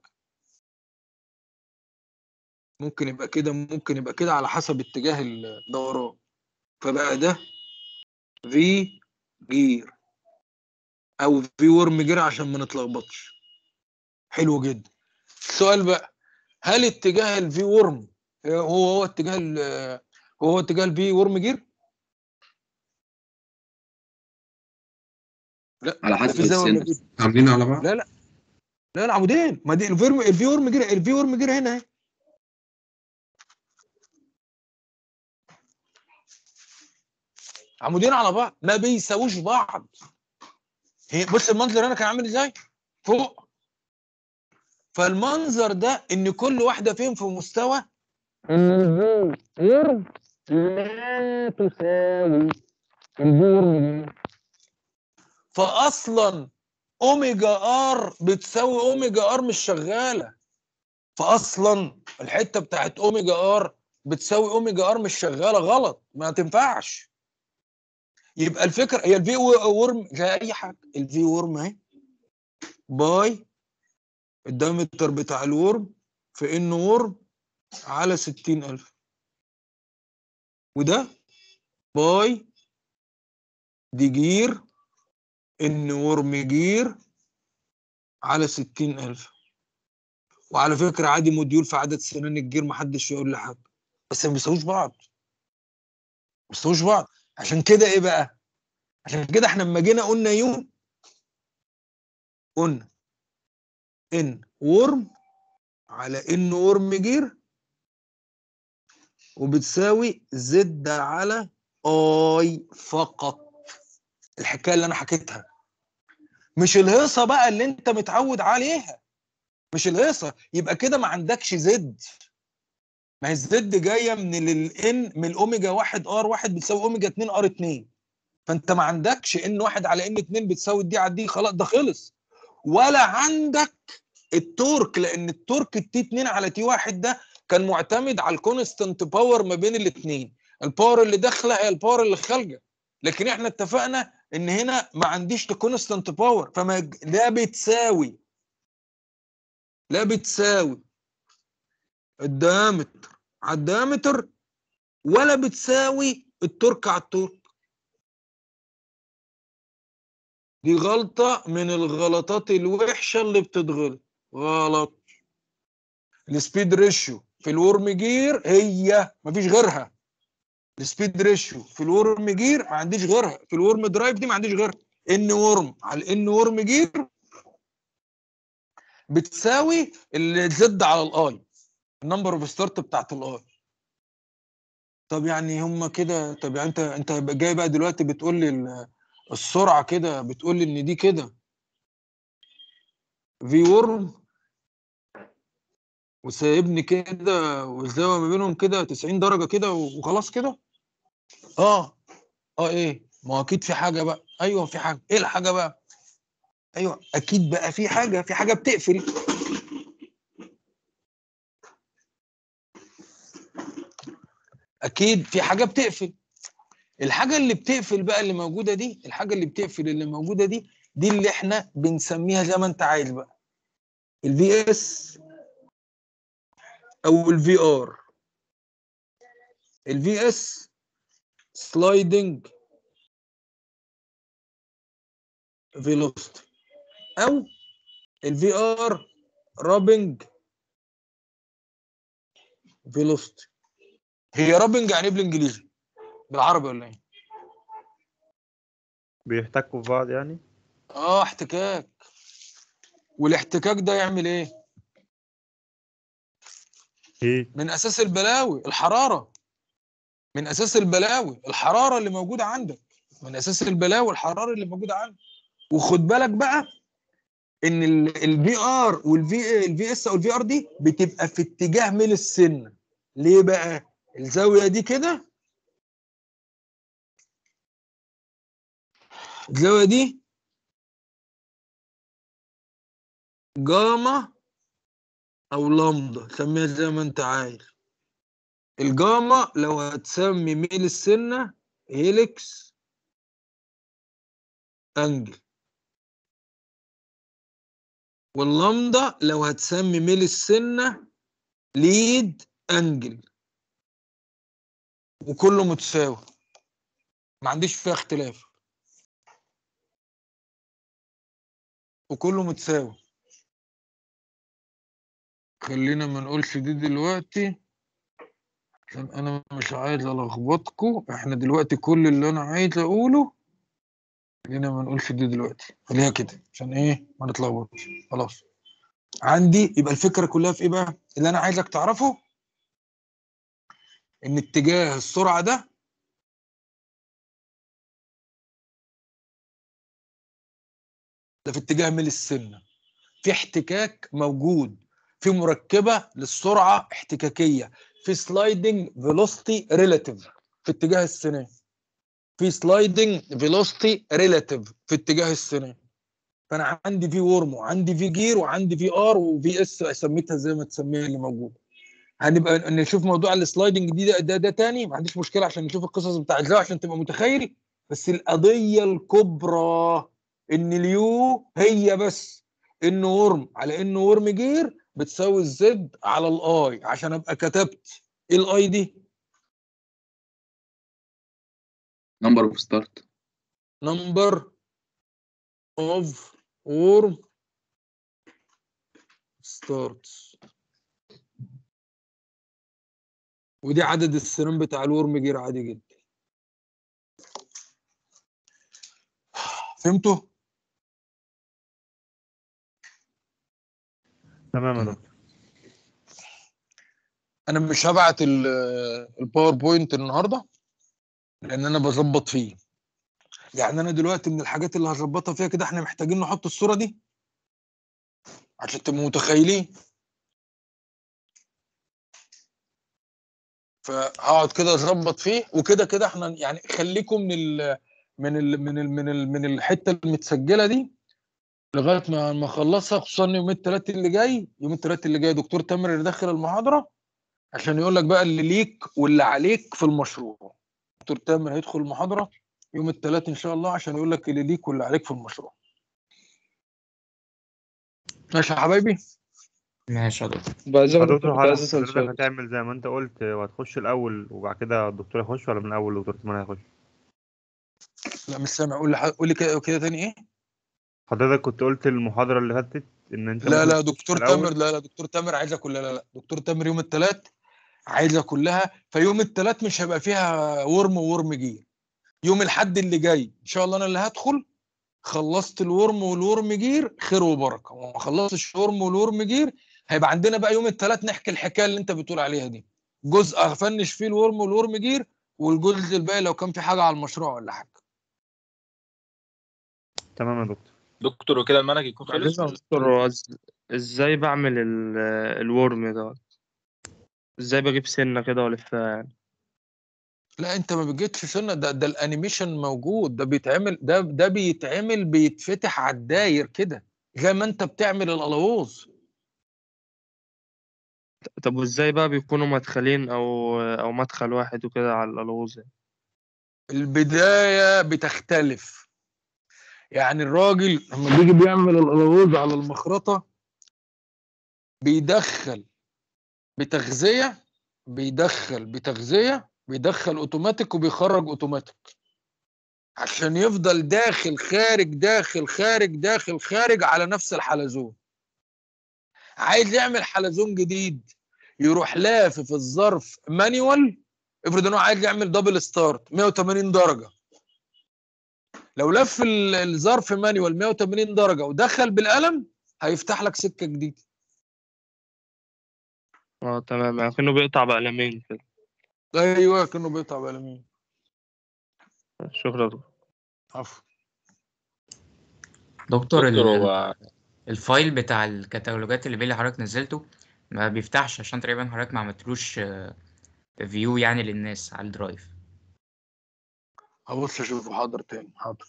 ممكن يبقى كده ممكن يبقى كده على حسب اتجاه الدوران فبقى ده في جير او في ورم جير عشان ما نتلخبطش حلو جدا السؤال بقى هل اتجاه الفي ورم هو هو اتجاه ال- هو هو اتجاه الفي ورم جير لا على حسب في زاوية ولا السن في- عاملين على بعض لا لا لا العمودين ما دي الفيرم الفي ورم جير الفي ورم جير هنا اهي عمودين على بعض ما بيساووش بعض هي بص المنظر هنا كان عامل ازاي فوق فالمنظر ده ان كل واحده فيهم في مستوى ان الفي ورم لا تساوي الفي ورم فاصلا اوميجا ار بتساوي اوميجا ار مش شغاله فاصلا الحته بتاعت اوميجا ار بتساوي اوميجا ار مش شغاله غلط ما تنفعش يبقى الفكره هي الفي ورم زي اي حاجه الفي ورم اهي باي الدايمتر بتاع الورم في ان ورم على 60000 وده باي دي جير ان ورم جير على 60000 وعلى فكره عادي موديول في عدد سنان الجير محدش يقول لي حاجه بس ما بيساووش بعض ما بيساووش بعض عشان كده ايه بقى عشان كده احنا لما جينا قلنا يو قلنا ان ورم على انه ورم جير وبتساوي زد على اي فقط الحكايه اللي انا حكيتها مش الهيصه بقى اللي انت متعود عليها مش الهيصه يبقى كده ما عندكش زد ما هي الزد جايه من الان من الاوميجا 1 ار 1 بتساوي اوميجا 2 ار 2 فانت ما عندكش ان 1 على ان 2 بتساوي دي على دي خلاص ده خلص ولا عندك التورك لان التورك التي 2 على تي 1 ده كان معتمد على الكونستنت باور ما بين الاثنين الباور اللي داخله هي الباور اللي خارجه لكن احنا اتفقنا ان هنا ما عنديش كونستنت باور فما ج- لا بتساوي لا بتساوي الديامتر على الديامتر ولا بتساوي التورك على التورك دي غلطة من الغلطات الوحشة اللي بتتغلط غلط السبيد ريشيو في الورم جير هي مفيش غيرها السبيد ريشيو في الورم جير ما عنديش غيرها في الورم درايف دي ما عنديش غيرها ان ورم على ان ورم جير بتساوي الزد على الاي النمبر اوف ستارت بتاعت الاي طب يعني هم كده طب يعني انت انت جاي بقى دلوقتي بتقول لي ال- السرعه كده بتقول لي ان دي كده في ورم وسايبني كده والزاويه ما بينهم كده 90 درجه كده وخلاص كده اه اه ايه ما هو اكيد في حاجه بقى ايوه في حاجه ايه الحاجه بقى ايوه اكيد بقى في حاجه في حاجه بتقفل اكيد في حاجه بتقفل الحاجه اللي بتقفل بقى اللي موجوده دي الحاجه اللي بتقفل اللي موجوده دي دي اللي احنا بنسميها زي ما انت عايز بقى الفي اس او الفي ار الفي اس سلايدنج فيلوسيتي او الفي ار رابنج فيلوسيتي هي رابنج يعني ايه بالانجليزي بالعربي ولا ايه بيحتكوا في بعض يعني اه احتكاك والاحتكاك ده يعمل ايه ايه من اساس البلاوي الحراره من اساس البلاوي الحراره اللي موجوده عندك من اساس البلاوي الحراره اللي موجوده عندك وخد بالك بقى ان الفي ار والفي الفي اس او الفي ار دي بتبقى في اتجاه ميل السن ليه بقى الزاويه دي كده الزاويه دي جاما او لامدا سميها زي ما انت عايز الجاما لو هتسمي ميل السنه هيليكس انجل واللامدا لو هتسمي ميل السنه ليد انجل وكله متساوي ما عنديش فيها اختلاف وكله متساوي خلينا ما نقولش دي دلوقتي عشان انا مش عايز الخبطكم احنا دلوقتي كل اللي انا عايز اقوله خلينا ما نقولش دي دلوقتي خليها كده عشان ايه ما نتلخبطش خلاص عندي يبقى الفكره كلها في ايه بقى اللي انا عايزك تعرفه ان اتجاه السرعه ده ده في اتجاه ميل السنه في احتكاك موجود في مركبه للسرعه احتكاكيه في سلايدنج فيلوسيتي ريلاتيف في اتجاه السنه في سلايدنج فيلوسيتي ريلاتيف في اتجاه السنه فانا عندي في ورم وعندي في جير وعندي في ار وفي اس سميتها زي ما تسميها اللي موجوده هنبقى نشوف موضوع السلايدنج دي ده, ده, ده تاني ما عنديش مشكله عشان نشوف القصص بتاع الزاويه عشان تبقى متخيل بس القضيه الكبرى ان اليو هي بس انه ورم على انه ورم جير بتساوي الزد على الاي عشان ابقى كتبت ايه الاي دي نمبر اوف ستارت نمبر اوف ورم ستارتس ودي عدد السنين بتاع الورم جير عادي جدا فهمتوا تمام يا دكتور انا مش هبعت ال- الباوربوينت النهارده لان انا بظبط فيه يعني انا دلوقتي من الحاجات اللي هظبطها فيها كده احنا محتاجين نحط الصوره دي عشان تبقوا متخيلين فهقعد كده اظبط فيه وكده كده احنا يعني خليكم من ال من ال من ال من ال من الحته المتسجله دي لغايه ما ما اخلصها خصوصا يوم الثلاث اللي جاي يوم الثلاث اللي جاي دكتور تامر اللي داخل المحاضره عشان يقول لك بقى اللي ليك واللي عليك في المشروع دكتور تامر هيدخل المحاضره يوم الثلاث ان شاء الله عشان يقول لك اللي ليك واللي عليك في المشروع ماشي يا حبايبي ماشي يا دكتور بعد يا كده دكتور كنت عايز حضرتك اسال حضرتك سؤال هتعمل زي ما انت قلت وهتخش الاول وبعد كده الدكتور يخش ولا من الاول الدكتور تمام هيخش لا مش سامع قول لي ح- قول لي كده كده تاني ايه حضرتك كنت قلت المحاضرة اللي فاتت ان انت لا ممكن لا تخش دكتور الأول. تامر لا لا دكتور تامر عايزها كلها لا لا دكتور تامر يوم الثلاث عايزها كلها فيوم الثلاث مش هيبقى فيها ورم وورم جير يوم الحد اللي جاي ان شاء الله انا اللي هدخل خلصت الورم والورم جير خير وبركه وما خلصتش الورم والورم جير هيبقى عندنا بقى يوم الثلاث نحكي الحكايه اللي انت بتقول عليها دي جزء افنش فيه الورم والورم جير والجزء الباقي لو كان في حاجه على المشروع ولا حاجه تمام يا دكتور دكتور وكده المنهج يكون خلص معلش يا دكتور هو إز- ازاي بعمل ال- الورم ده ازاي بجيب سنة كده والفها يعني لا انت ما بتجيتش سنه ده ده الانيميشن موجود ده بيتعمل ده ده بيتعمل بيتفتح على الداير كده زي ما انت بتعمل الالووز طب وازاي بقى بيكونوا مدخلين او او مدخل واحد وكده على الالوز يعني؟ البدايه بتختلف يعني الراجل لما بيجي بيعمل الالووز على المخرطه بيدخل بتغذيه بيدخل بتغذيه بيدخل اوتوماتيك وبيخرج اوتوماتيك عشان يفضل داخل خارج داخل خارج داخل خارج على نفس الحلزون عايز يعمل حلزون جديد يروح لافف الظرف مانيوال افرض ان هو عايز يعمل دبل ستارت 180 درجه لو لف ال- الظرف مانيوال 180 درجه ودخل بالقلم هيفتح لك سكه جديده اه تمام يعني كأنه بيقطع بقلمين كده ايوه كانه بيقطع بقلمين شكرا يا دكتور عفوا دكتور ال- دكتور هو الفايل بتاع الكتالوجات اللي بيلي حضرتك نزلته ما بيفتحش عشان تقريبا حضرتك ما عملتلوش فيو يعني للناس على الدرايف هبص اشوفه حاضر تاني حاضر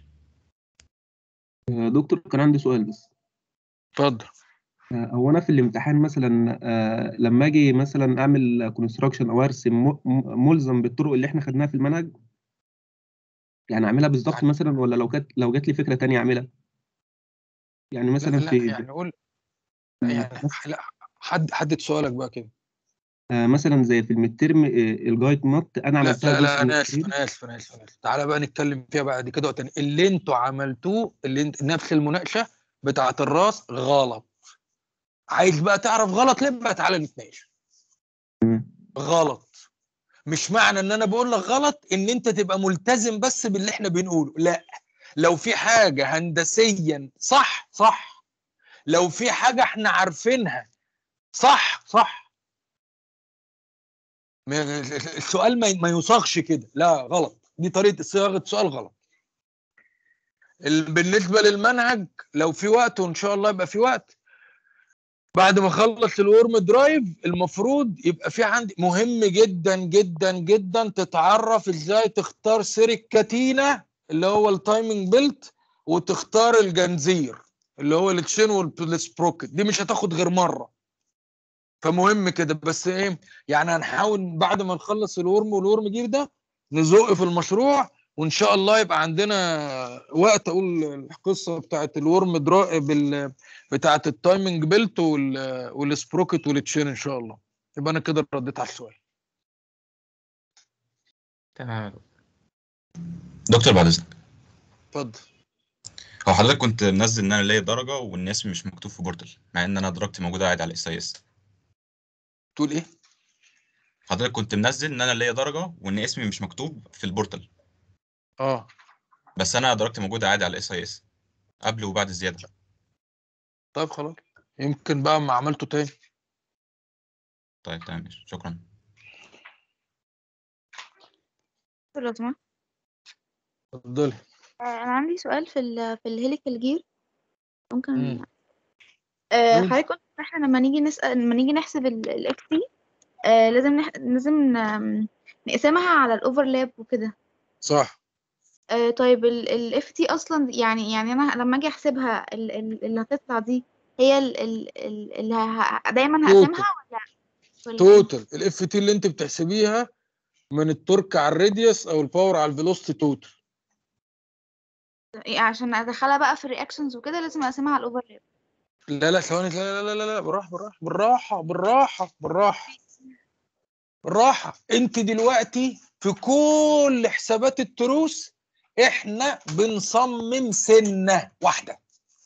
آه، دكتور كان عندي سؤال بس اتفضل آه، هو انا في الامتحان مثلا آه، لما اجي مثلا اعمل كونستراكشن او ارسم م- م- ملزم بالطرق اللي احنا خدناها في المنهج يعني اعملها بالظبط مثلا ولا لو كانت لو جات لي فكره تانية اعملها يعني لا, مثلا لا في يعني قول يعني لا حد حدد سؤالك بقى كده آه، مثلا زي في المترم الجايد مات انا لا عملتها لا, لا جزء انا من اسف التدريب. انا اسف انا اسف أنا آسف. تعالى بقى نتكلم فيها بعد كده وقت تاني اللي انتوا عملتوه اللي انت نفس المناقشه بتاعه الراس غلط عايز بقى تعرف غلط ليه بقى تعالى نتناقش غلط مش معنى ان انا بقول لك غلط ان انت تبقى ملتزم بس باللي احنا بنقوله لا لو في حاجه هندسيا صح صح لو في حاجه احنا عارفينها صح صح ما- السؤال ما ما يصاغش كده لا غلط دي طريقه صياغه سؤال غلط ال- بالنسبه للمنهج لو في وقت وان شاء الله يبقى في وقت بعد ما اخلص الورم درايف المفروض يبقى في عندي مهم جدا جدا جدا تتعرف ازاي تختار سيرك كاتينا اللي هو التايمنج بيلت وتختار الجنزير اللي هو التشين والسبروكت دي مش هتاخد غير مره فمهم كده بس ايه يعني هنحاول بعد ما نخلص الورم والورم جير ده نزق في المشروع وان شاء الله يبقى عندنا وقت اقول القصه بتاعت الورم درا بال بتاعت التايمنج بيلت وال والسبروكت والتشين ان شاء الله يبقى انا كده رديت على السؤال تمام يا دكتور. دكتور بعد اذنك اتفضل هو حضرتك كنت منزل ان انا ليا درجه وان اسمي مش مكتوب في بورتل مع ان انا درجتي موجوده عادي على الاس اي اس تقول ايه حضرتك كنت منزل ان انا ليا درجه وان اسمي مش مكتوب في البورتل اه بس انا درجتي موجوده عادي على الاس اي اس قبل وبعد الزياده طيب خلاص يمكن بقى ما عملته تاني طيب تمام ماشي. شكرا لو سمحت اتفضلي آه، انا عندي سؤال في ال في الهيليكال جير ممكن مم. آه، قول. حضرتك قلت إن احنا لما نيجي نسأل لما نيجي نحسب الاف تي لازم نح... لازم ن- نقسمها على الاوفرلاب وكده صح آه، طيب الاف تي اصلا يعني يعني انا لما اجي احسبها ال- ال- اللي هتطلع دي هي ال- ال- ال- اللي ه- دايما هقسمها ولا ولا إيه؟ توتال الاف تي اللي انت بتحسبيها من التورك على الراديوس او الباور على الفيلوسيتي توتال إيه، عشان ادخلها بقى في الرياكشنز وكده لازم اقسمها على الاوفرلاب لا لا ثواني لا لا لا لا لا بالراحه بالراحه بالراحه بالراحه بالراحه بالراحه انت دلوقتي في كل حسابات التروس احنا بنصمم سنه واحده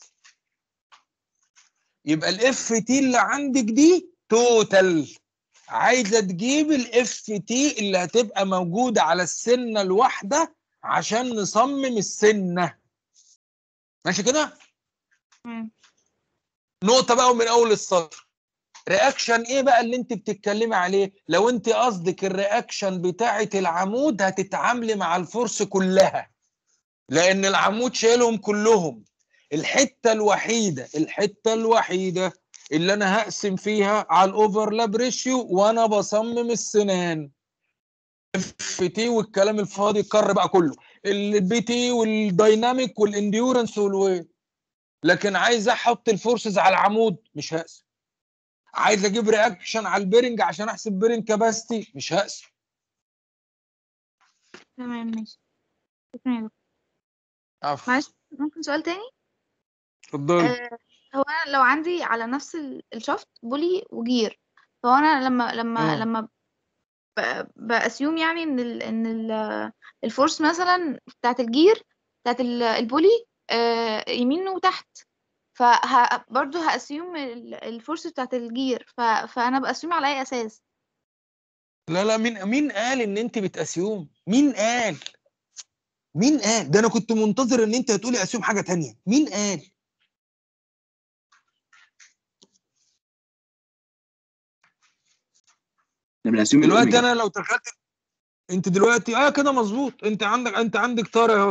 يبقى الاف تي اللي عندك دي توتال عايزه تجيب الاف تي اللي هتبقى موجوده على السنه الواحده عشان نصمم السنه ماشي كده مم. نقطه بقى ومن اول السطر رياكشن ايه بقى اللي انت بتتكلمي عليه لو انت قصدك الرياكشن بتاعه العمود هتتعاملي مع الفرص كلها لان العمود شايلهم كلهم الحته الوحيده الحته الوحيده اللي انا هقسم فيها على الاوفرلاب ريشيو وانا بصمم السنان اف تي والكلام الفاضي الكر بقى كله البي تي والدايناميك والانديورنس والويت لكن عايز احط الفورسز على العمود مش هقسم عايز اجيب رياكشن على البيرنج عشان احسب بيرنج كاباسيتي مش هقسم تمام ماشي شكرا يا دكتور عفوا معلش ممكن سؤال تاني اتفضلي آه هو انا لو عندي على نفس ال- الشفط بولي وجير فهو انا لما لما آه. لما ب- باسيوم يعني ان ال ان ال الفورس مثلا بتاعت الجير بتاعت ال- البولي آه يمين وتحت فبرضه هاسيوم ال- الفورس بتاعت الجير ف فانا باسيوم على اي اساس لا لا مين مين قال ان انت بتاسيوم مين قال مين قال ده انا كنت منتظر ان انت هتقولي اسيوم حاجه تانية مين قال ده بنقسم دلوقتي الأوميجا. انا لو دخلت انت دلوقتي اه كده مظبوط انت عندك انت عندك طار اهو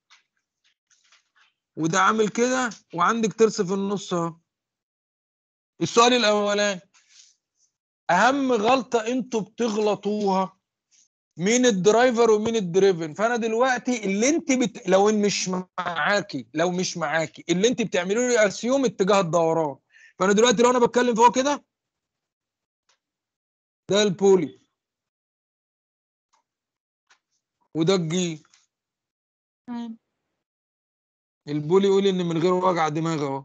وده عامل كده وعندك ترس في النص اهو السؤال الاولاني اهم غلطه انتوا بتغلطوها مين الدرايفر ومين الدريفن فانا دلوقتي اللي انت بت... لو إن مش معاكي لو مش معاكي اللي انت بتعملوا لي اسيوم اتجاه الدوران فانا دلوقتي لو انا بتكلم فوق كده ده البولي وده الجي تمام البولي يقول ان من غير وجع دماغ اهو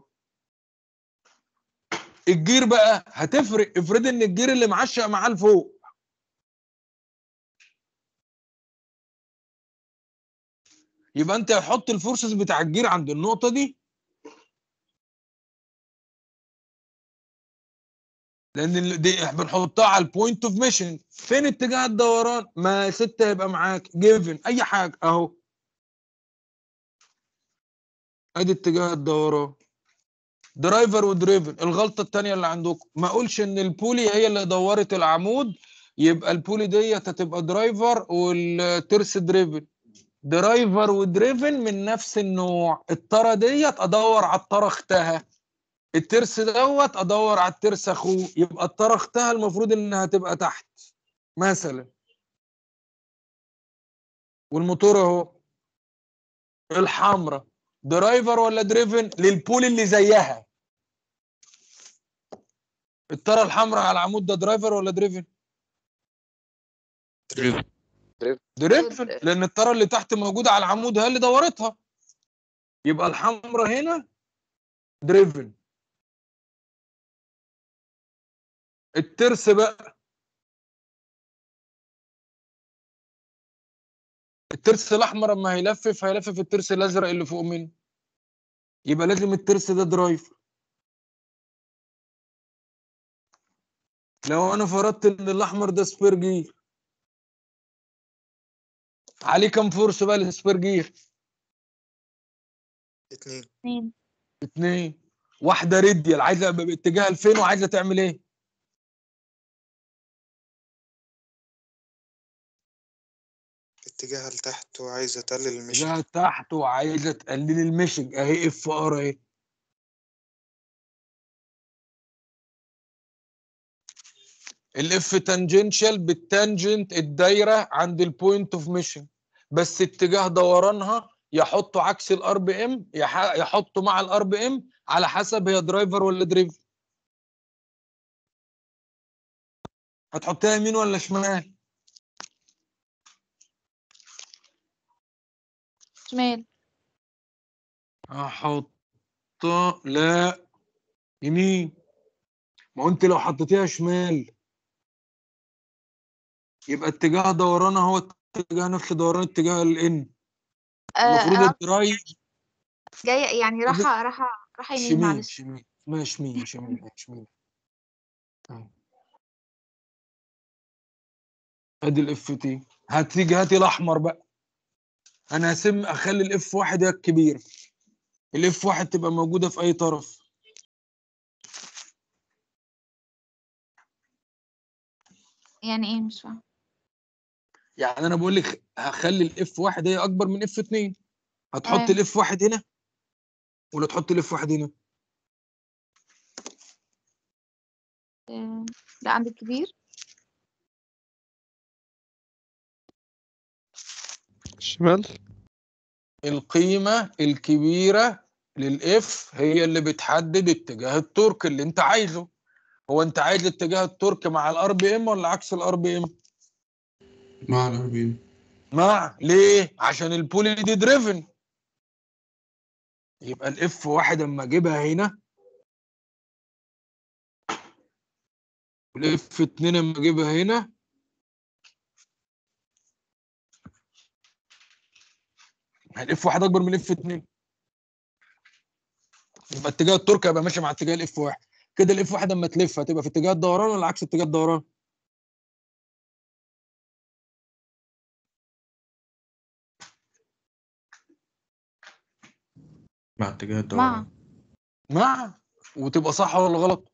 الجير بقى هتفرق افرض ان الجير اللي معشق معاه لفوق يبقى انت هتحط الفورسز بتاع الجير عند النقطه دي لان ال- دي إحنا بنحطها على البوينت اوف ميشن فين اتجاه الدوران ما ستة هيبقى معاك جيفن اي حاجه اهو ادي اتجاه الدوران درايفر ودريفن الغلطه الثانيه اللي عندكم ما اقولش ان البولي هي اللي دورت العمود يبقى البولي ديت هتبقى درايفر والترس دريفن درايفر ودريفن من نفس النوع الطاره ديت ادور على الطاره اختها الترس دوت ادور على الترس اخوه يبقى الطاره اختها المفروض انها تبقى تحت مثلا والموتور اهو الحمراء درايفر ولا دريفن للبول اللي زيها الطاره الحمراء على العمود ده درايفر ولا دريفن دريفن دريفن لان الطاره اللي تحت موجوده على العمود هي اللي دورتها يبقى الحمراء هنا دريفن الترس بقى الترس الاحمر اما هيلفف هيلفف الترس الازرق اللي فوق منه يبقى لازم الترس ده درايفر لو انا فرضت ان الاحمر ده سبير جير عليه كام فورس بقى السبير جير اتنين اتنين واحده راديال عايزه يبقى باتجاه لفين وعايزه تعمل ايه اتجاهها لتحت وعايزة تقلل المشي اتجاه تحت وعايزه تقلل المشج اهي اف ار اهي الاف تانجنشال بالتانجنت الدايره عند البوينت اوف ميشن بس اتجاه دورانها يحطوا عكس الار بي ام يحطوا مع الار بي ام على حسب هي درايفر ولا دريفر هتحطها يمين ولا شمال شمال هحط لا يمين ما هو انت لو حطيتيها شمال يبقى اتجاه دورانها هو اتجاه نفس دوران اتجاه الان المفروض آه الدرايف جاية يعني راحة راحة راحة يمين شمال معلش شمال ما شمال شمال شمال أهي. ادي الاف تي هتيجي هاتي الاحمر بقى انا هسم اخلي الاف واحد هي الكبيره الاف واحد تبقى موجوده في اي طرف يعني ايه مش فاهمة يعني انا بقول لك هخلي الاف واحد هي اكبر من اف 2 هتحط تمام. الاف واحد هنا ولا تحط الاف واحد هنا آه، ده عندك كبير شمال القيمه الكبيره للاف هي اللي بتحدد اتجاه التورك اللي انت عايزه هو انت عايز اتجاه التورك مع الار بي ام ولا عكس الار بي ام مع الار بي ام مع ليه عشان البولي دي دريفن يبقى الاف واحد اما اجيبها هنا والاف اتنين اما اجيبها هنا الاف واحد اكبر من الاف اتنين يبقى اتجاه التورك هيبقى ماشي مع اتجاه الاف واحد كده الاف واحد اما تلف هتبقى في اتجاه الدوران ولا عكس اتجاه الدوران مع اتجاه مع الدوران مع وتبقى صح ولا غلط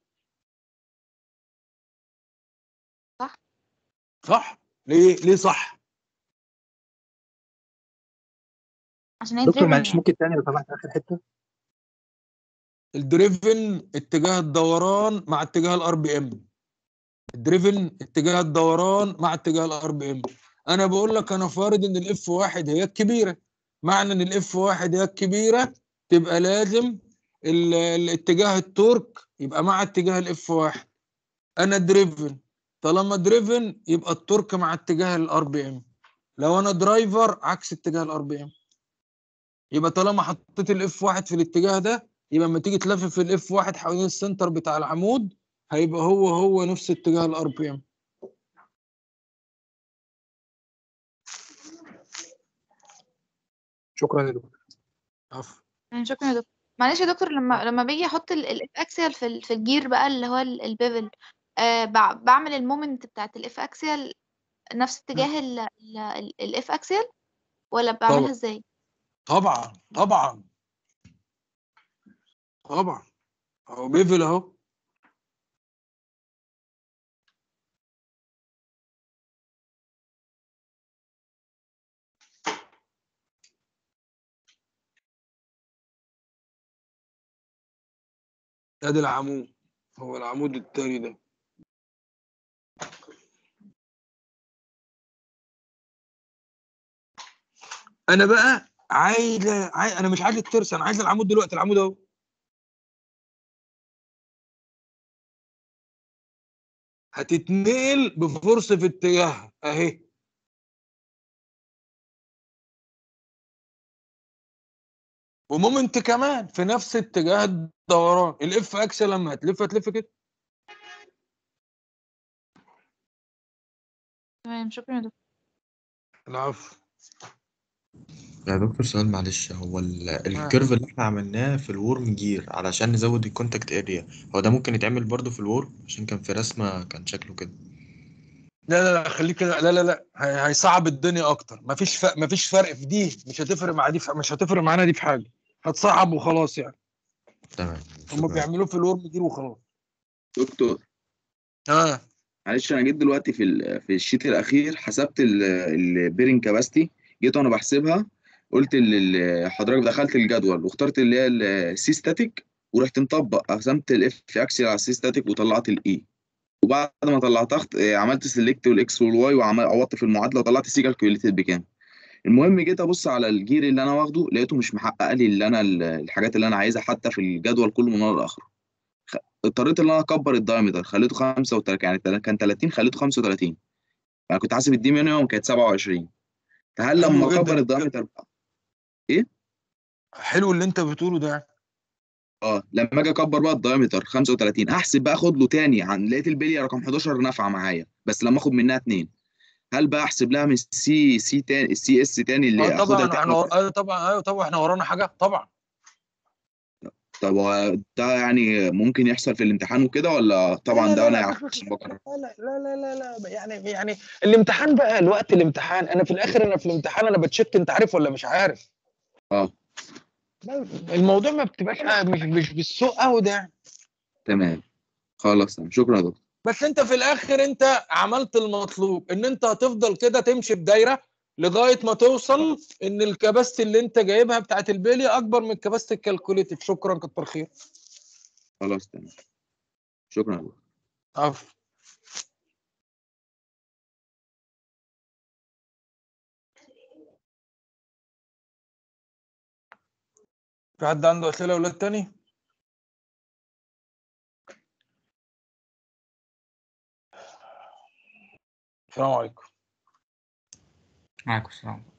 صح صح ليه ليه صح عشان هي دكتور دريفن معلش يعني ممكن تاني لو سمحت اخر حته الدريفن اتجاه الدوران مع اتجاه الار بي ام الدريفن اتجاه الدوران مع اتجاه الار بي ام انا بقول لك انا فارض ان الاف واحد هي الكبيره معنى ان الاف واحد هي الكبيره تبقى لازم ال- الاتجاه التورك يبقى مع اتجاه الاف واحد انا دريفن طالما دريفن يبقى التورك مع اتجاه الار بي ام لو انا درايفر عكس اتجاه الار بي ام يبقى طالما حطيت الاف واحد في الاتجاه ده يبقى لما تيجي تلفف الاف واحد حوالين السنتر بتاع العمود هيبقى هو هو نفس اتجاه الار بي ام شكرا يا دكتور عفوا يعني شكرا يا دكتور معلش يا دكتور لما لما باجي احط الاف اكسيال في ال- في الجير بقى اللي هو ال- البيفل آه بع- بعمل المومنت بتاعت الاف اكسيال نفس اتجاه الاف اكسيال ولا بعملها طبعا ازاي طبعا طبعا طبعا اهو بيفل اهو ادي العمود هو العمود التاني ده انا بقى عايز عاي... انا مش عايز الترس انا عايز العمود دلوقتي العمود اهو هتتنقل بفرصه في اتجاهها اهي ومومنت كمان في نفس اتجاه الدوران الاف اكسل لما هتلف هتلف كده تمام شكرا يا دكتور العفو يا دكتور سؤال معلش هو ال- الكيرف اللي احنا عملناه في الورم جير علشان نزود الكونتاكت اريا هو ده ممكن يتعمل برضه في الورم عشان كان في رسمة كان شكله كده لا لا لا خليك كده لا لا لا هي- هيصعب الدنيا اكتر مفيش فرق مفيش فرق في دي مش هتفرق مع دي في... مش هتفرق معانا دي في حاجه هتصعب وخلاص يعني تمام هم شكرا بيعملوه في الورم جير وخلاص دكتور اه معلش انا جيت دلوقتي في ال- في الشيت الاخير حسبت البيرنج كاباستي جيت وانا بحسبها قلت ال- ال- حضرتك دخلت الجدول واخترت اللي هي السي ستاتيك ورحت مطبق قسمت الاف اكسل على السي ستاتيك وطلعت الاي وبعد ما طلعتها اخت- آه، عملت سيلكت والاكس والواي وعوضت في المعادله وطلعت سي كالكوليتد بكام المهم جيت ابص على الجير اللي انا واخده لقيته مش محقق لي اللي انا ال- الحاجات اللي انا عايزها حتى في الجدول كله من ورا لاخره خ- اضطريت ان انا اكبر الدايمتر خليته 35 يعني تل- كان 30 خليته 35 انا كنت حاسب الدي مينيمم كانت 27 فهل لما حلو جدا اكبر الدايمتر ايه حلو اللي انت بتقوله ده اه لما اجي اكبر بقى الدايمتر 35 احسب بقى اخد له تاني عن لقيت البليه رقم 11 نافعه معايا بس لما اخد منها اتنين هل بقى احسب لها من السي سي تاني السي اس تاني اللي اه طبعا اخدها احنا تاني ايوه طبعا ايوه طبعا احنا ورانا حاجه طبعا طب هو ده يعني ممكن يحصل في الامتحان وكده ولا طبعا لا ده لا انا لا عارف مش عشان بكره لا لا لا لا لا يعني يعني الامتحان بقى الوقت الامتحان انا في الاخر انا في الامتحان انا بتشت انت عارف ولا مش عارف اه لا، الموضوع ما بتبقاش آه، مش مش بالسوق قوي ده تمام خلاص تمام شكرا يا دكتور بس انت في الاخر انت عملت المطلوب ان انت هتفضل كده تمشي بدايره لغايه ما توصل ان الكباستي اللي انت جايبها بتاعت البيلي اكبر من الكباستي الكالكوليتد شكرا كتر خير خلاص تمام شكرا يا دكتور عفو في حد عنده اسئله يا ولاد تاني السلام عليكم معاكم السلام